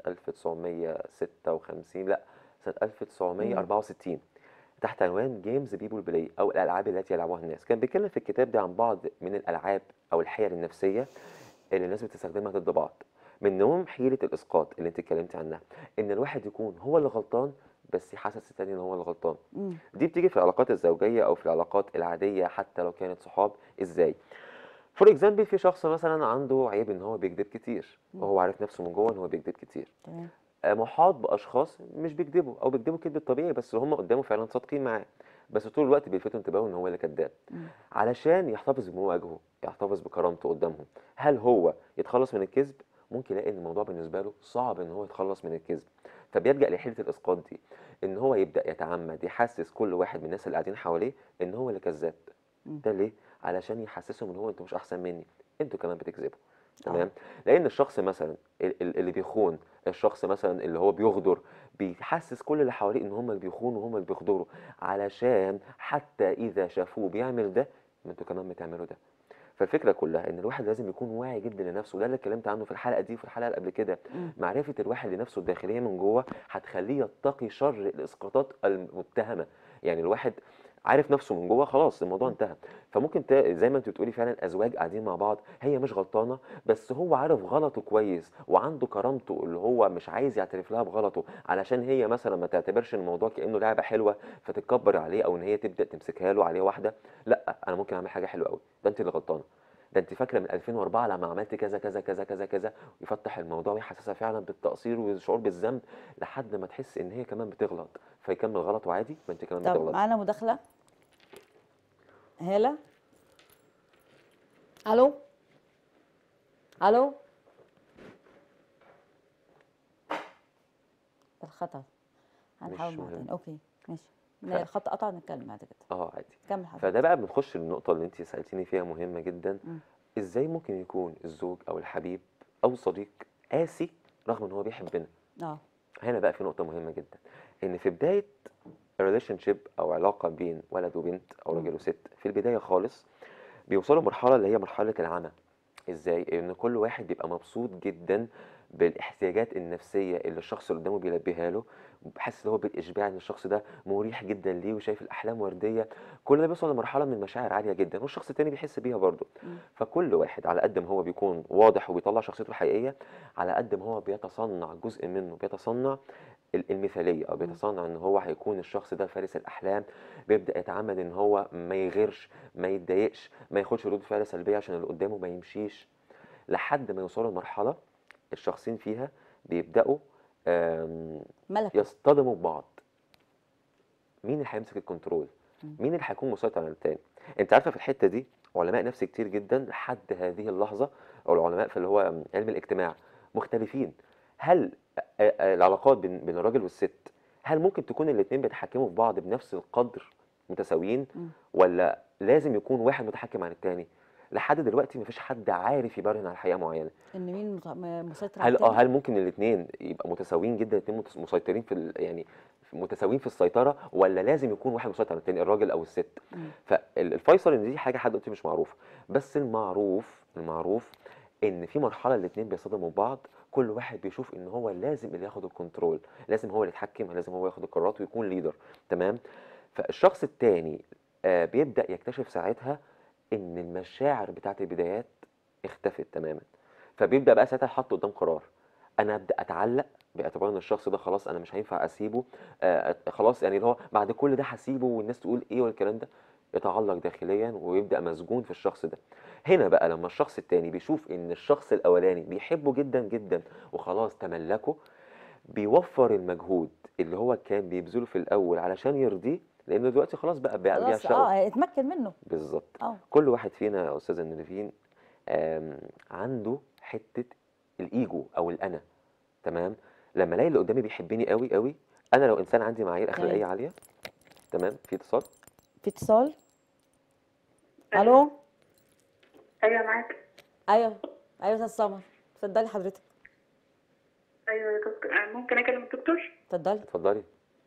1956 لا سنة 1964 تحت عنوان جيمز بيبول بلاي أو الألعاب التي يلعبها الناس كان بيتكلم في الكتاب ده عن بعض من الألعاب أو الحيل النفسية اللي الناس بتستخدمها ضد بعض منهم حيلة الإسقاط اللي أنت اتكلمت عنها إن الواحد يكون هو اللي غلطان بس يحسس التاني إن هو اللي غلطان مم. دي بتيجي في العلاقات الزوجية أو في العلاقات العادية حتى لو كانت صحاب إزاي؟ فور اكزامبل في شخص مثلا عنده عيب ان هو بيكذب كتير وهو عارف نفسه من جوه ان هو بيكذب كتير تمام آه، محاط باشخاص مش بيكذبوا او بيكذبوا كذب الطبيعي بس هم قدامه فعلا صادقين معاه بس طول الوقت بيلفتوا انتباهه ان هو اللي كذاب مم. علشان يحتفظ بمواجهه يحتفظ بكرامته قدامهم هل هو يتخلص من الكذب ممكن يلاقي ان الموضوع بالنسبه له صعب ان هو يتخلص من الكذب فبيلجأ لحيلة الاسقاط دي ان هو يبدأ يتعمد يحسس كل واحد من الناس اللي قاعدين حواليه ان هو اللي كذاب مم. ده ليه علشان يحسسهم ان هو انتوا مش احسن مني انتوا كمان بتكذبوا آه. تمام لان الشخص مثلا ال- ال- اللي بيخون الشخص مثلا اللي هو بيغدر بيحسس كل اللي حواليه ان هم اللي بيخونوا وهم اللي بيغدروا علشان حتى اذا شافوه بيعمل ده ما انتوا كمان بتعملوا ده فالفكره كلها ان الواحد لازم يكون واعي جدا لنفسه وده اللي اتكلمت عنه في الحلقه دي وفي الحلقه اللي قبل كده مم. معرفه الواحد لنفسه الداخليه من جوه هتخليه يتقي شر الاسقاطات المتهمه يعني الواحد عارف نفسه من جوه خلاص الموضوع انتهى فممكن ت... زي ما انت بتقولي فعلا ازواج قاعدين مع بعض هي مش غلطانه بس هو عارف غلطه كويس وعنده كرامته اللي هو مش عايز يعترف لها بغلطه علشان هي مثلا ما تعتبرش الموضوع كانه لعبه حلوه فتتكبر عليه او ان هي تبدا تمسكها له عليه واحده لا انا ممكن اعمل حاجه حلوه قوي ده انت اللي غلطانه ده انت فاكره من 2004 لما عملت كذا كذا كذا كذا كذا ويفتح الموضوع ويحسسها فعلا بالتقصير والشعور بالذنب لحد ما تحس ان هي كمان بتغلط فيكمل غلطه عادي ما انت كمان طب بتغلط معانا مداخله هاله الو الو الخطأ هنحاول مش مرة مهم. تاني اوكي ماشي ف- الخط قطع نتكلم بعد كده اه عادي كمل حضرتك فده بقى بنخش للنقطة اللي انت سألتيني فيها مهمة جدا مم. ازاي ممكن يكون الزوج او الحبيب او الصديق قاسي رغم ان هو بيحبنا اه هنا بقى في نقطة مهمة جدا ان في بداية ريليشن شيب او علاقة بين ولد وبنت او راجل وست في البداية خالص بيوصلوا مرحلة اللي هي مرحلة العمى ازاي ان كل واحد بيبقى مبسوط جدا بالاحتياجات النفسية اللي الشخص اللي قدامه بيلبيها له حاسس ان هو بالاشباع ان الشخص ده مريح جدا ليه وشايف الاحلام وردية كل ده بيوصل لمرحلة من المشاعر عالية جدا والشخص التاني بيحس بيها برضه مم. فكل واحد على قد ما هو بيكون واضح وبيطلع شخصيته الحقيقية على قد ما هو بيتصنع جزء منه بيتصنع ال- المثالية أو بيتصنع إن هو هيكون الشخص ده فارس الأحلام بيبدأ يتعمد إن هو ما يغيرش ما يتضايقش ما ياخدش ردود فعل سلبية عشان اللي قدامه ما يمشيش لحد ما يوصلوا لمرحلة الشخصين فيها بيبدأوا آم، ملك يصطدموا ببعض مين اللي هيمسك الكنترول مم. مين اللي هيكون مسيطر على التاني انت عارفه في الحته دي علماء نفس كتير جدا لحد هذه اللحظه او العلماء في اللي هو علم الاجتماع مختلفين هل آه، آه، العلاقات بين بين الراجل والست هل ممكن تكون الاثنين بيتحكموا في بعض بنفس القدر متساويين مم. ولا لازم يكون واحد متحكم عن التاني لحد دلوقتي مفيش حد عارف يبرهن على حقيقه معينه ان مين مت- م- مسيطر على هل اه التاني هل ممكن الاثنين يبقى متساويين جدا الاثنين مسيطرين في ال- يعني متساويين في السيطره ولا لازم يكون واحد مسيطر على الثاني الراجل او الست مم. فالفيصل ان دي حاجه حد دلوقتي مش معروفه بس المعروف المعروف ان في مرحله الاثنين بيصطدموا ببعض كل واحد بيشوف ان هو لازم اللي ياخد الكنترول لازم هو اللي يتحكم لازم هو ياخد القرارات ويكون ليدر تمام فالشخص التاني آه، بيبدا يكتشف ساعتها ان المشاعر بتاعت البدايات اختفت تماما فبيبدا بقى ساعتها يحط قدام قرار انا ابدا اتعلق باعتبار ان الشخص ده خلاص انا مش هينفع اسيبه آه خلاص يعني اللي هو بعد كل ده هسيبه والناس تقول ايه والكلام ده يتعلق داخليا ويبدا مسجون في الشخص ده هنا بقى لما الشخص التاني بيشوف ان الشخص الاولاني بيحبه جدا جدا وخلاص تملكه بيوفر المجهود اللي هو كان بيبذله في الاول علشان يرضيه لانه دلوقتي خلاص بقى بي- خلاص بيعشقه اه اتمكن منه بالظبط اه كل واحد فينا يا استاذه نيرفين آم، عنده حته الايجو او الانا تمام لما الاقي اللي قدامي بيحبني قوي قوي انا لو انسان عندي معايير اخلاقيه تمام. عاليه تمام في اتصال في اتصال الو ايوه معاك ايوه ايوه يا استاذ سمر اتفضلي حضرتك ايوه يا دكتور آه، ممكن اكلم الدكتور اتفضلي اتفضلي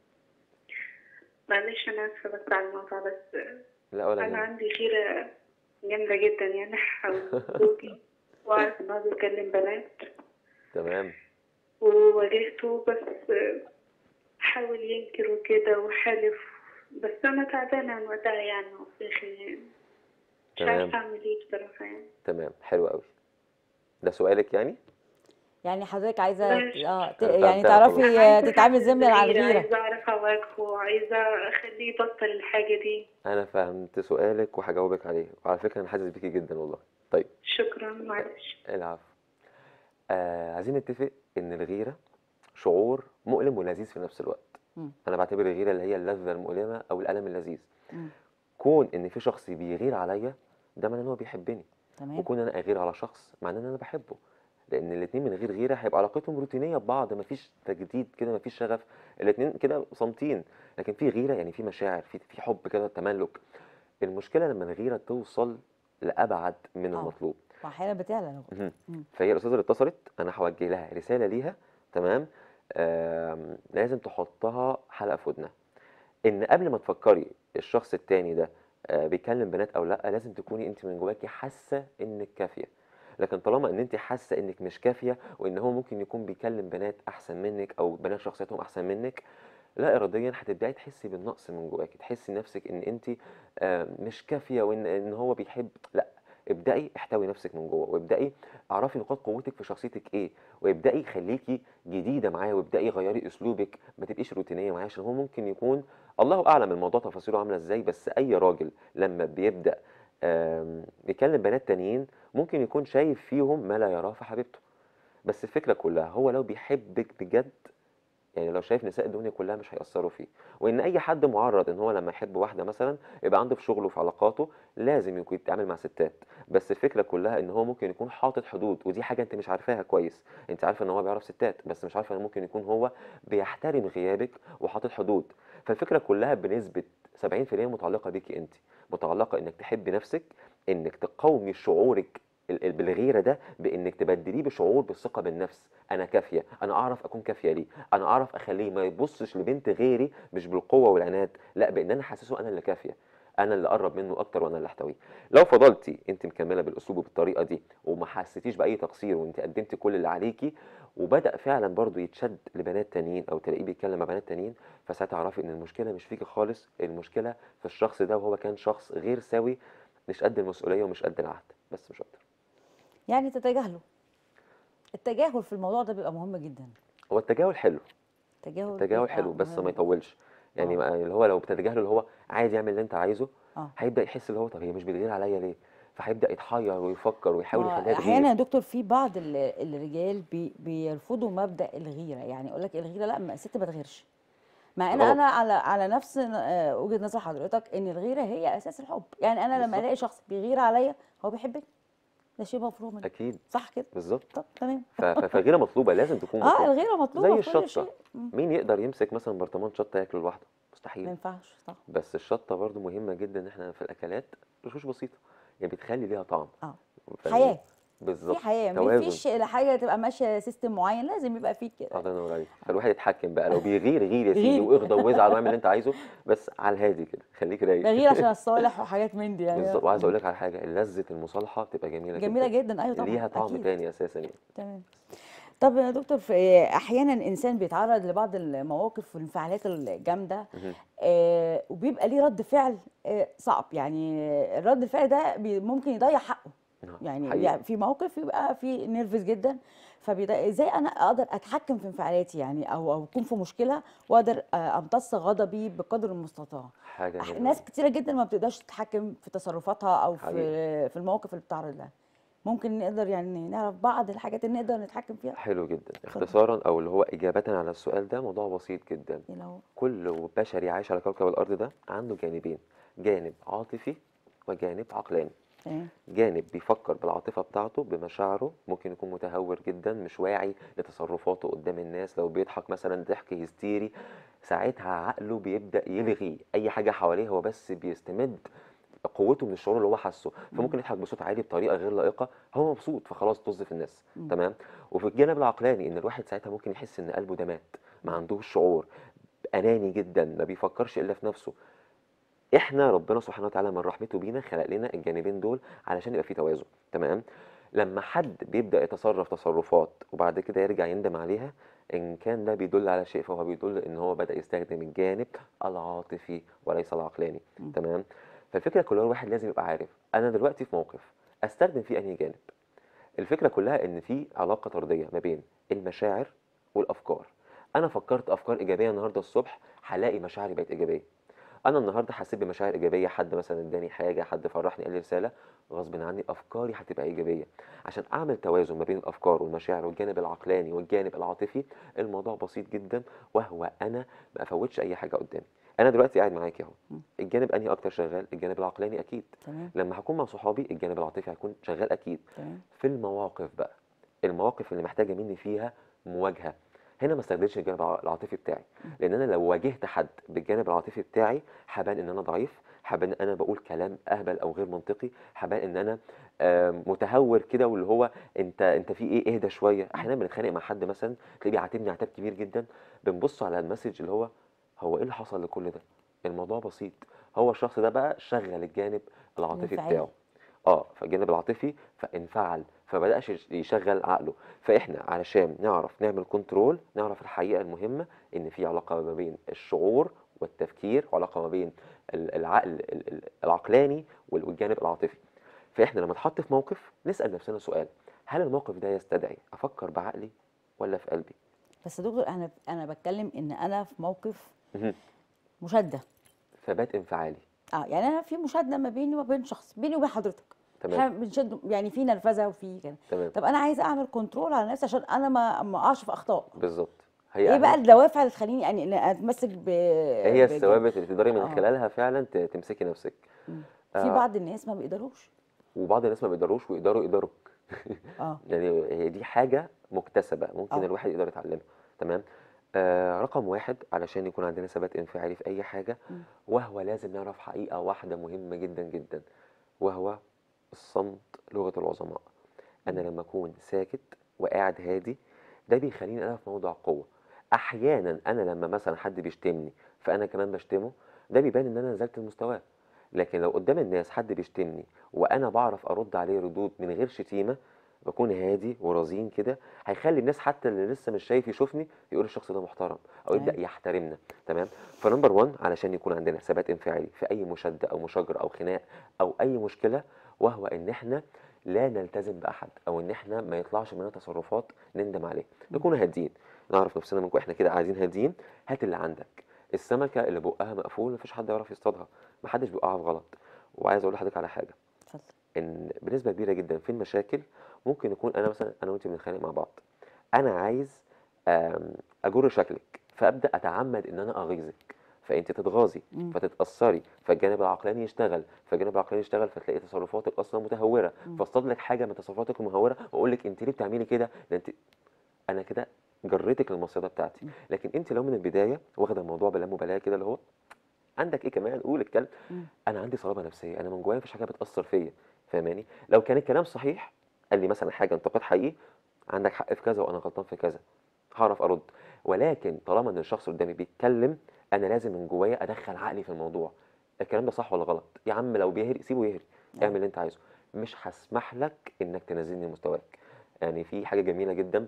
معلش انا اسفه بس على الموضوع بس آه، لا ولا انا يهمك. عندي غيره جامده جدا يعني حول زوجي واعرف ان هو بيكلم بنات تمام وواجهته بس آه، حاول ينكر وكده وحالف بس انا تعبانه من وقتها يعني وفي يعني مش تمام. عارفه اعمل ايه بصراحه يعني تمام حلو قوي ده سؤالك يعني يعني حضرتك عايزه ماشي. اه ت- أنا يعني فهمتها تعرفي خلاص. آه، عايزة تتعاملي ازاي أحل من على الغيرة، الغيره عايزه اعرف اواجهه عايزه اخليه يبطل الحاجه دي انا فهمت سؤالك وهجاوبك عليه وعلى فكره انا حاسس بيكي جدا والله طيب شكرا معلش العفو آه عايزين نتفق ان الغيره شعور مؤلم ولذيذ في نفس الوقت مم. انا بعتبر الغيره اللي هي اللذه المؤلمه او الالم اللذيذ مم. كون ان في شخص بيغير عليا ده معناه ان هو بيحبني تمام وكون انا اغير على شخص معناه ان انا بحبه لان الاثنين من غير غيره هيبقى علاقتهم روتينيه ببعض مفيش تجديد كده مفيش شغف الاثنين كده صامتين لكن في غيره يعني في مشاعر في في حب كده تملك المشكله لما الغيره توصل لابعد من آه. المطلوب واحيانا بتعلى مهم. مم. فهي الاستاذه اللي اتصلت انا هوجه لها رساله ليها تمام آم، لازم تحطها حلقه في ودنها ان قبل ما تفكري الشخص التاني ده آه، بيكلم بنات او لا لازم تكوني انت من جواكي حاسه انك كافيه لكن طالما ان انت حاسه انك مش كافيه وان هو ممكن يكون بيكلم بنات احسن منك او بنات شخصيتهم احسن منك لا اراديا هتبداي تحسي بالنقص من جواكي تحسي نفسك ان انت آه، مش كافيه وان ان هو بيحب لا ابدأي احتوي نفسك من جوه وابدأي اعرفي نقاط قوتك في شخصيتك ايه وابدأي خليكي جديدة معاه وابدأي غيري اسلوبك ما تبقيش روتينية معاه عشان هو ممكن يكون الله اعلم الموضوع تفاصيله عاملة ازاي بس اي راجل لما بيبدأ آم، يكلم بنات تانيين ممكن يكون شايف فيهم ما لا يراه في حبيبته بس الفكرة كلها هو لو بيحبك بجد يعني لو شايف نساء الدنيا كلها مش هيأثروا فيه وان اي حد معرض ان هو لما يحب واحده مثلا يبقى عنده في شغله في علاقاته لازم يكون يتعامل مع ستات بس الفكره كلها ان هو ممكن يكون حاطط حدود ودي حاجه انت مش عارفاها كويس انت عارفه ان هو بيعرف ستات بس مش عارفه ان ممكن يكون هو بيحترم غيابك وحاطط حدود فالفكره كلها بنسبه 70% متعلقه بيكي انت متعلقه انك تحبي نفسك انك تقاومي شعورك ال- ال- بالغيره ده بانك تبدليه بشعور بالثقه بالنفس انا كافيه انا اعرف اكون كافيه ليه انا اعرف اخليه ما يبصش لبنت غيري مش بالقوه والعناد لا بان انا حاسسه انا اللي كافيه انا اللي اقرب منه اكتر وانا اللي احتويه لو فضلتي انت مكمله بالاسلوب وبالطريقه دي وما حسيتيش باي تقصير وانت قدمتي كل اللي عليكي وبدا فعلا برضو يتشد لبنات تانيين او تلاقيه بيتكلم مع بنات تانيين فساعتها اعرفي ان المشكله مش فيكي خالص المشكله في الشخص ده وهو كان شخص غير سوي مش قد المسؤوليه ومش قد العهد بس مش اكتر يعني تتجاهله التجاهل في الموضوع ده بيبقى مهم جدا هو التجاهل حلو التجاهل التجاهل بيبقى حلو بس مهم. ما يطولش يعني آه. ما اللي هو لو بتتجاهله اللي هو عايز يعمل اللي انت عايزه اه هيبدا يحس اللي هو طب هي مش بتغير عليا ليه فهيبدا يتحير ويفكر ويحاول ما يخليها احيانا يا تغير دكتور في بعض ال- الرجال بي بيرفضوا مبدأ الغيرة يعني يقول لك الغيرة لا ما الست ما تغيرش مع ان غلط. انا على على نفس آه، وجهة نظر حضرتك ان الغيرة هي اساس الحب يعني انا لما بالظبط. الاقي شخص بيغير عليا هو بيحبني ده شيء مفروغ منه اكيد صح كده بالظبط طب تمام ف- ف- فغيره مطلوبه لازم تكون اه مطلوبه الغيرة مطلوبة زي في كل الشطه شيء مم. مين يقدر يمسك مثلا برطمان شطه ياكله لوحده ما مستحيل ينفعش صح بس الشطه برضو مهمه جدا ان احنا في الاكلات رشوش بسيطه يعني بتخلي ليها طعم اه فاهمين؟ حياة في بالظبط حياة ما توازن. فيش حاجة تبقى ماشية سيستم معين لازم يبقى فيه كده الله ينور عليك فالواحد يتحكم بقى لو بيغير غير يا سيدي غير. واغضب وازعل واعمل اللي انت عايزه بس على الهادي كده خليك رايق بغير عشان الصالح وحاجات من دي يعني بالظبط وعايز اقول لك على حاجه لذه المصالحه بتبقى جميله جميلة جدا جدا ايوه طبعا ليها طعم أكيد. تاني اساسا يعني تمام طب يا دكتور في احيانا الانسان بيتعرض لبعض المواقف والانفعالات الجامده مهم. آه وبيبقى ليه رد فعل آه صعب يعني رد الفعل ده بي- ممكن يضيع حقه نعم، يعني حقيقي. بيع- في موقف يبقى في نيرفز جدا فبيضيع ازاي انا اقدر اتحكم في انفعالاتي يعني او او اكون في مشكله واقدر آه، امتص غضبي بقدر المستطاع حاجه أح- حلوة ناس أوي. كتيره جدا ما بتقدرش تتحكم في تصرفاتها او في حقيقي. في المواقف اللي بتتعرض لها ممكن نقدر يعني نعرف بعض الحاجات اللي نقدر نتحكم فيها حلو جدا اختصارا او اللي هو اجابه على السؤال ده موضوع بسيط جدا لو كل بشري عايش على كوكب الارض ده عنده جانبين جانب عاطفي وجانب عقلاني تمام جانب بيفكر بالعاطفة بتاعته بمشاعره ممكن يكون متهور جدا مش واعي لتصرفاته قدام الناس لو بيضحك مثلا ضحك هستيري ساعتها عقله بيبدأ يلغي أي حاجة حواليه هو بس بيستمد قوته من الشعور اللي هو حاسه فممكن يضحك بصوت عالي بطريقه غير لائقه هو مبسوط فخلاص طز في الناس مم. تمام وفي الجانب العقلاني ان الواحد ساعتها ممكن يحس ان قلبه ده مات ما عندوش شعور اناني جدا ما بيفكرش الا في نفسه احنا ربنا سبحانه وتعالى من رحمته بينا خلق لنا الجانبين دول علشان يبقى في توازن تمام لما حد بيبدأ يتصرف تصرفات وبعد كده يرجع يندم عليها ان كان ده بيدل على شيء فهو بيدل ان هو بدأ يستخدم الجانب العاطفي وليس العقلاني مم. تمام فالفكرة كلها الواحد لازم يبقى عارف انا دلوقتي في موقف استخدم فيه انهي جانب الفكرة كلها ان في علاقة طردية ما بين المشاعر والافكار انا فكرت افكار ايجابية النهاردة الصبح هلاقي مشاعري بقت ايجابية انا النهارده حسيت بمشاعر ايجابيه حد مثلا اداني حاجه حد فرحني قال لي رساله غصب عني افكاري هتبقى ايجابيه عشان اعمل توازن ما بين الافكار والمشاعر والجانب العقلاني والجانب العاطفي الموضوع بسيط جدا وهو انا ما افوتش اي حاجه قدامي انا دلوقتي قاعد معاكي اهو مم. الجانب انهي اكتر شغال الجانب العقلاني اكيد تمام لما هكون مع صحابي الجانب العاطفي هيكون شغال اكيد تمام في المواقف بقى المواقف اللي محتاجه مني فيها مواجهه هنا ما استخدمش الجانب الع- العاطفي بتاعي لان انا لو واجهت حد بالجانب العاطفي بتاعي هبان ان انا ضعيف هبان ان انا بقول كلام اهبل او غير منطقي هبان ان انا آم، متهور كده واللي هو انت انت في ايه اهدى شويه احيانا بنتخانق مع حد مثلا تلاقيه بيعاتبني عتاب كبير جدا بنبص على المسج اللي هو هو ايه اللي حصل لكل ده الموضوع بسيط هو الشخص ده بقى شغل الجانب العاطفي الانفعالي. بتاعه اه فالجانب العاطفي فانفعل فبداش يش- يشغل عقله فاحنا علشان نعرف نعمل كنترول نعرف الحقيقه المهمه ان في علاقه ما بين الشعور والتفكير وعلاقه ما بين ال- العقل ال- ال- العقلاني وال- والجانب العاطفي فاحنا لما نتحط في موقف نسال نفسنا سؤال هل الموقف ده يستدعي افكر بعقلي ولا في قلبي بس يا دكتور انا انا بتكلم ان انا في موقف مهم. مشاده ثبات انفعالي اه يعني انا في مشاده ما بيني وما بين شخص بيني وبين حضرتك تمام. احنا بنشد يعني في نرفزه وفي كده تمام طب انا عايزه اعمل كنترول على نفسي عشان انا ما ما اقعش في اخطاء بالظبط هي ايه بقى أهم- الدوافع اللي تخليني يعني إن اتمسك ب هي بجانب؟ الثوابت اللي تقدري من آه. خلالها فعلا ت- تمسكي نفسك في آه. بعض الناس ما بيقدروش وبعض الناس ما بيقدروش ويقدروا يقدروك اه يعني هي دي حاجة مكتسبة ممكن آه. الواحد يقدر يتعلمها تمام آه رقم واحد علشان يكون عندنا ثبات انفعالي في أي حاجة مم. وهو لازم نعرف حقيقة واحدة مهمة جدا جدا وهو الصمت لغة العظماء أنا لما أكون ساكت وقاعد هادي ده بيخليني أنا في موضع قوة أحيانا أنا لما مثلا حد بيشتمني فأنا كمان بشتمه ده بيبان إن أنا نزلت المستوى لكن لو قدام الناس حد بيشتمني وأنا بعرف أرد عليه ردود من غير شتيمة بكون هادي ورزين كده هيخلي الناس حتى اللي لسه مش شايف يشوفني يقول الشخص ده محترم او يبدا تمام. يحترمنا تمام فنمبر 1 علشان يكون عندنا ثبات انفعالي في اي مشاده او مشاجره او خناق او اي مشكله وهو ان احنا لا نلتزم باحد او ان احنا ما يطلعش مننا تصرفات نندم عليها نكون هاديين نعرف نفسنا من جوه احنا كده قاعدين هاديين هات اللي عندك السمكه اللي بقها مقفول مفيش حد يعرف يصطادها محدش بيوقعها في غلط وعايز اقول لحضرتك على حاجه اتفضل ان بنسبه كبيره جدا في المشاكل ممكن يكون انا مثلا انا وانت بنتخانق مع بعض انا عايز آم، اجر شكلك فابدا اتعمد ان انا اغيظك فانت تتغاظي مم. فتتاثري فالجانب العقلاني يشتغل فالجانب العقلاني يشتغل فتلاقي تصرفاتك اصلا متهوره مم. فاصطاد لك حاجه من تصرفاتك المهوره واقول لك انت ليه بتعملي كده ده انت انا كده جريتك للمصيده بتاعتي مم. لكن انت لو من البدايه واخده الموضوع بلا مبالاه كده اللي هو عندك ايه كمان قول اتكلم مم. انا عندي صلابه نفسيه انا من جوايا مفيش حاجه بتاثر فيا فاهماني لو كان الكلام صحيح قال لي مثلا حاجه انتقاد حقيقي عندك حق في كذا وانا غلطان في كذا هعرف ارد ولكن طالما ان الشخص قدامي بيتكلم انا لازم من جوايا ادخل عقلي في الموضوع الكلام ده صح ولا غلط يا عم لو بيهري سيبه يهري آه. اعمل اللي انت عايزه مش هسمح لك انك تنزلني مستواك يعني في حاجه جميله جدا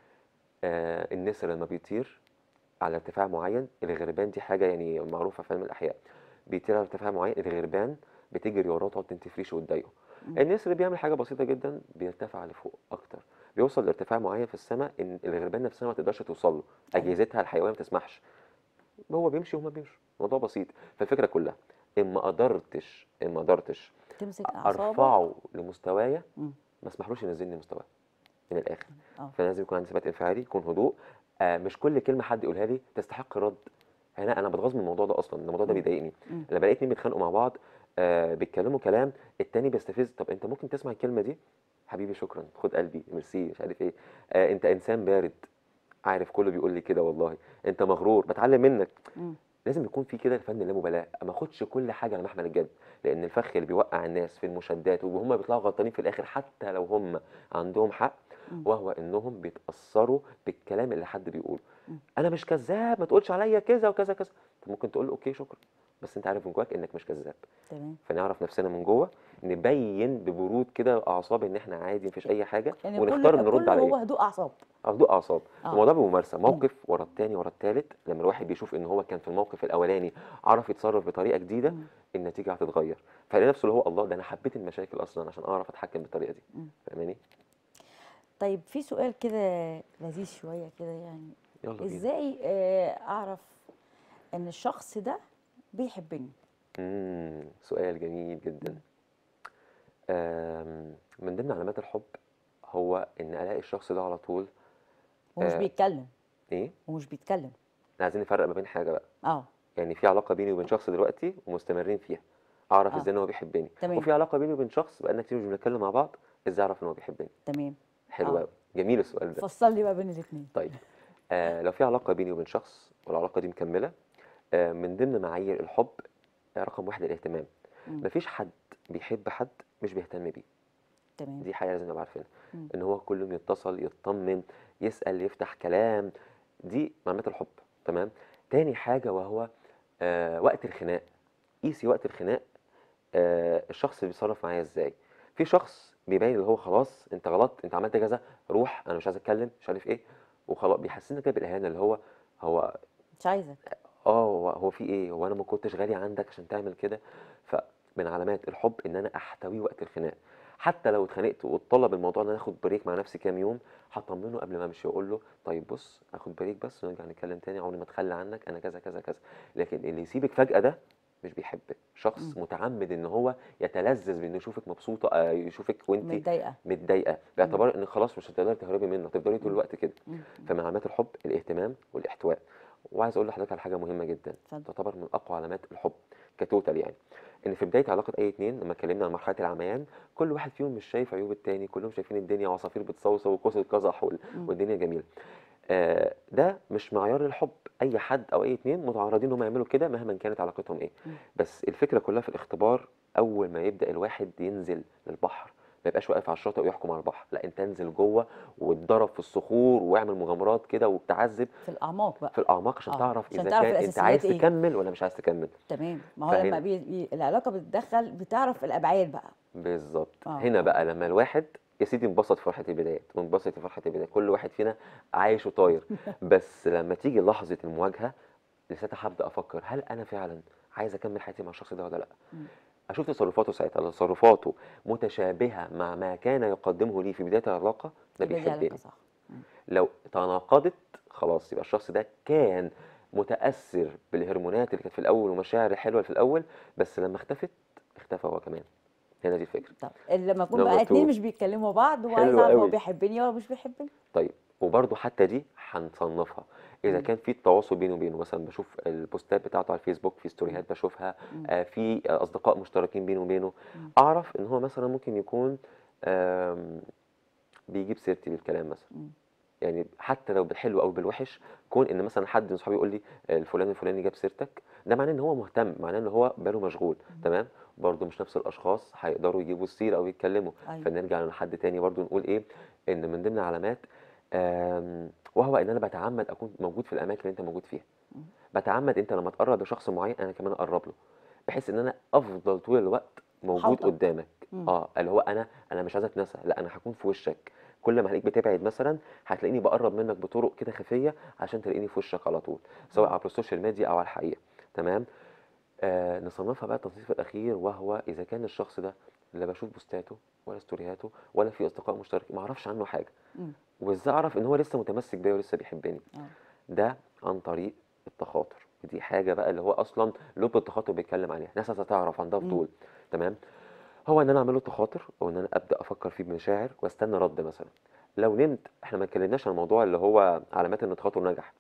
آه النسر لما بيطير على ارتفاع معين الغربان دي حاجه يعني معروفه في علم الاحياء بيطير على ارتفاع معين الغربان بتجري وراه تقعد تنتفريشه وتضايقه مم. النسر بيعمل حاجه بسيطه جدا بيرتفع لفوق اكتر بيوصل لارتفاع معين في السماء ان الغربان نفسها ما تقدرش توصل له أيوة. اجهزتها الحيويه ما تسمحش هو بيمشي وهما بيمشوا الموضوع بسيط فالفكره كلها ان ما قدرتش ان ما قدرتش تمسك اعصابك ارفعه لمستوايا مم. ما اسمحلوش ينزلني مستواه من الاخر اه فلازم يكون عندي ثبات انفعالي يكون هدوء آه مش كل كلمه حد يقولها لي تستحق الرد هنا انا بتغاظ من الموضوع ده اصلا الموضوع ده مم. بيضايقني مم. لما بلاقي اتنين بيتخانقوا مع بعض آه بيتكلموا كلام التاني بيستفز طب انت ممكن تسمع الكلمه دي حبيبي شكرا خد قلبي ميرسي مش عارف ايه آه انت انسان بارد عارف كله بيقول لي كده والله انت مغرور بتعلم منك مم. لازم يكون في كده فن اللامبالاه ما اخدش كل حاجه على محمل الجد لان الفخ اللي بيوقع الناس في المشادات وهم بيطلعوا غلطانين في الاخر حتى لو هم عندهم حق مم. وهو انهم بيتاثروا بالكلام اللي حد بيقوله مم. انا مش كذاب ما تقولش عليا كذا وكذا كذا انت ممكن تقول له اوكي شكرا بس انت عارف من جواك انك مش كذاب تمام فنعرف نفسنا من جوه نبين ببرود كده اعصاب ان احنا عادي مفيش اي حاجه يعني ونختار كل نرد كل على هو ايه هدوء اعصاب هدوء اعصاب آه. الموضوع بممارسه موقف ورا التاني ورا التالت لما الواحد بيشوف ان هو كان في الموقف الاولاني عرف يتصرف بطريقه جديده مم. النتيجه هتتغير فلاقي نفسه اللي هو الله ده انا حبيت المشاكل اصلا عشان اعرف اتحكم بالطريقه دي مم. فاهماني طيب في سؤال كده لذيذ شويه كده يعني يلا بينا ازاي آه، اعرف ان الشخص ده بيحبني امم سؤال جميل جدا آم، من ضمن علامات الحب هو ان الاقي الشخص ده على طول ومش آه. بيتكلم ايه ومش بيتكلم احنا عايزين نفرق ما بين حاجه بقى اه يعني في علاقه بيني وبين شخص دلوقتي ومستمرين فيها اعرف آه. ازاي ان هو بيحبني تمام. وفي علاقه بيني وبين شخص بقالنا كتير مش بنتكلم مع بعض ازاي اعرف ان هو بيحبني تمام حلو آه. قوي جميل السؤال ده فصل لي بقى بين الاثنين طيب آه لو في علاقه بيني وبين شخص والعلاقه دي مكمله آه من ضمن معايير الحب آه رقم واحد الاهتمام مم. مفيش حد بيحب حد مش بيهتم بيه تمام دي حاجه لازم نبقى عارفينها مم. ان هو كل يوم يتصل يطمن يسال يفتح كلام دي علامات الحب تمام تاني حاجه وهو آه وقت الخناق قيسي وقت الخناق آه الشخص بيتصرف معايا ازاي في شخص بيبين اللي هو خلاص انت غلطت انت عملت كذا روح انا مش عايز اتكلم مش عارف ايه وخلاص بيحسسنا كده بالاهانه اللي هو هو مش عايزك اه هو هو في ايه هو انا ما كنتش غالي عندك عشان تعمل كده فمن علامات الحب ان انا احتويه وقت الخناق حتى لو اتخانقت واتطلب الموضوع ان انا اخد بريك مع نفسي كام يوم هطمنه قبل ما امشي واقول له طيب بص اخد بريك بس ونرجع نتكلم تاني عمري ما اتخلى عنك انا كذا كذا كذا لكن اللي يسيبك فجأة ده مش بيحبك شخص مم. متعمد ان هو يتلذذ بانه يشوفك مبسوطه آه، يشوفك وانت متضايقه متضايقه باعتبار ان خلاص مش هتقدري تهربي منه هتفضلي طول مم. الوقت كده مم. فمن علامات الحب الاهتمام والاحتواء وعايز اقول لحضرتك على حاجه مهمه جدا اتفضل. تعتبر من اقوى علامات الحب كتوتال يعني ان في بدايه علاقه اي اتنين لما اتكلمنا عن مرحله العميان كل واحد فيهم مش شايف عيوب التاني كلهم شايفين الدنيا وعصافير بتصوصو وقوس القزح وال- مم. والدنيا جميله آه ده مش معيار الحب اي حد او اي اتنين متعرضين انهم يعملوا كده مهما كانت علاقتهم ايه مم. بس الفكره كلها في الاختبار اول ما يبدا الواحد ينزل للبحر ما يبقاش واقف على الشاطئ ويحكم على البحر لا انت انزل جوه واتضرب في الصخور واعمل مغامرات كده وبتعذب في الاعماق بقى في الاعماق عشان آه، تعرف عشان اذا تعرف كان انت الأساسيات عايز إيه. تكمل ولا مش عايز تكمل تمام ما هو فهنا- لما بي... بي... العلاقه بتتدخل بتعرف الابعاد بقى بالظبط آه، هنا آه. بقى لما الواحد يا سيدي انبسط في فرحه البدايات وانبسط في فرحه البدايات كل واحد فينا عايش وطاير بس لما تيجي لحظه المواجهه لساعتها هبدا افكر هل انا فعلا عايز اكمل حياتي مع الشخص ده ولا لا مم. اشوف تصرفاته ساعتها لو تصرفاته متشابهه مع ما كان يقدمه لي في بدايه العلاقه ده يبقى دي بيحبني علاقه صح لو تناقضت خلاص يبقى الشخص ده كان متاثر بالهرمونات اللي كانت في الاول والمشاعر الحلوه اللي في الاول بس لما اختفت اختفى هو كمان هنا دي الفكره طب لما يكون Number بقى اتنين two. مش بيتكلموا بعض وعايز حلو اعرف هو قوي. بيحبني ولا مش بيحبني طيب وبرضه حتى دي هنصنفها اذا مم. كان في تواصل بينه وبينه مثلا بشوف البوستات بتاعته على الفيسبوك في ستوريات بشوفها مم. آه في آه، اصدقاء مشتركين بينه وبينه مم. اعرف ان هو مثلا ممكن يكون آم، بيجيب سيرتي بالكلام مثلا مم. يعني حتى لو بالحلو او بالوحش كون ان مثلا حد من صحابي يقول لي آه، الفلان الفلاني جاب سيرتك ده معناه ان هو مهتم معناه ان هو باله مشغول تمام برضه مش نفس الاشخاص هيقدروا يجيبوا السيره او يتكلموا أيوة. فنرجع لحد تاني برضه نقول ايه ان من ضمن العلامات آم، وهو ان انا بتعمد اكون موجود في الاماكن اللي انت موجود فيها مم. بتعمد انت لما تقرب لشخص معين انا كمان اقرب له بحيث ان انا افضل طول الوقت موجود محاوطك. قدامك مم. اه اللي هو انا انا مش عايز اتنسى لا انا هكون في وشك كل ما هلاقيك بتبعد مثلا هتلاقيني بقرب منك بطرق كده خفيه عشان تلاقيني في وشك على طول سواء عبر السوشيال ميديا او على الحقيقه تمام آه نصنفها بقى التصنيف الاخير وهو اذا كان الشخص ده لا بشوف بوستاته ولا ستورياته ولا في اصدقاء مشتركين ما اعرفش عنه حاجه مم. وازاي اعرف ان هو لسه متمسك بيا ولسه بيحبني آه. ده عن طريق التخاطر دي حاجه بقى اللي هو اصلا لب التخاطر بيتكلم عليها ناس عايزه تعرف عندها مم. فضول تمام هو ان انا اعمل له تخاطر او ان انا ابدا افكر فيه بمشاعر واستنى رد مثلا لو نمت احنا ما اتكلمناش عن الموضوع اللي هو علامات ان التخاطر نجح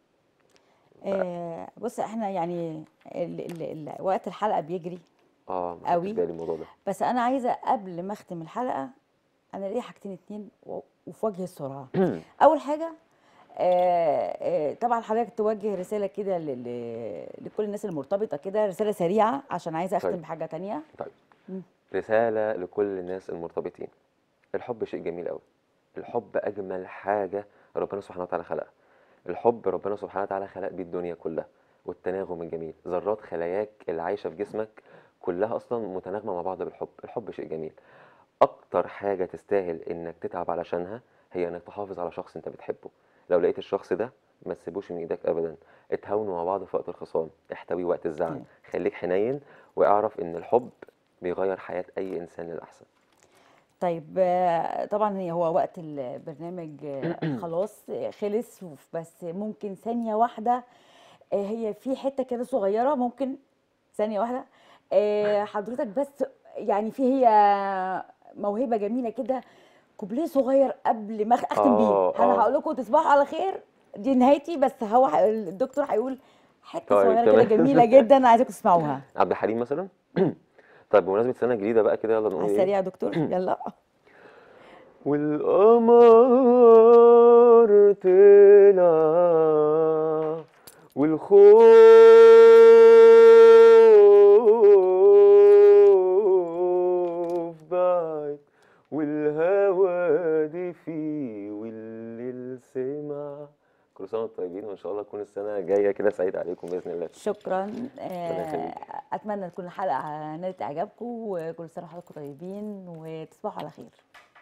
آه بص احنا يعني ال ال ال وقت الحلقه بيجري اه ما خدتش قوي. بالي الموضوع ده بس انا عايزه قبل ما اختم الحلقه انا ليا حاجتين اتنين و- وفي وجه السرعه اول حاجه آه آه طبعا حضرتك توجه رساله كده ل- ل- لكل الناس المرتبطه كده رساله سريعه عشان عايزه اختم طيب. بحاجه تانية طيب مم. رسالة لكل الناس المرتبطين الحب شيء جميل قوي الحب أجمل حاجة ربنا سبحانه وتعالى خلقها الحب ربنا سبحانه وتعالى خلق بيه الدنيا كلها والتناغم الجميل ذرات خلاياك اللي عايشة في جسمك كلها أصلا متناغمة مع بعض بالحب الحب شيء جميل أكتر حاجة تستاهل إنك تتعب علشانها هي إنك تحافظ على شخص أنت بتحبه لو لقيت الشخص ده ما تسيبوش من ايدك ابدا اتهاونوا مع بعض في وقت الخصام احتويه وقت الزعل أيوة. خليك حنين واعرف ان الحب بيغير حياة اي انسان للاحسن طيب آه، طبعا هي- هو وقت البرنامج آه، خلاص آه، خلص وف- بس ممكن ثانية واحدة آه، هي في حتة كده صغيرة ممكن ثانية واحدة آه، حضرتك بس يعني في هي موهبة جميلة كده كوبليه صغير قبل ما أخ- اختم بيه آه، انا آه. هقول لكم تصبحوا على خير دي نهايتي بس هو ح- الدكتور هيقول حتة طيب، صغيرة كده تمام. جميلة جدا عايزاكم تسمعوها عبد الحليم مثلا طيب بمناسبة سنة جديدة بقى كده يلا نقول على ايه السريع يا دكتور يلا والقمر طلع والخوف بعد والهوى دفي والليل سمع كل سنة وانتم طيبين وإن شاء الله تكون السنة الجاية كده سعيدة عليكم بإذن الله شكرا يخليك. آه، اتمنى تكون الحلقه نالت اعجابكم وكل سنه وحضراتكم طيبين وتصبحوا على خير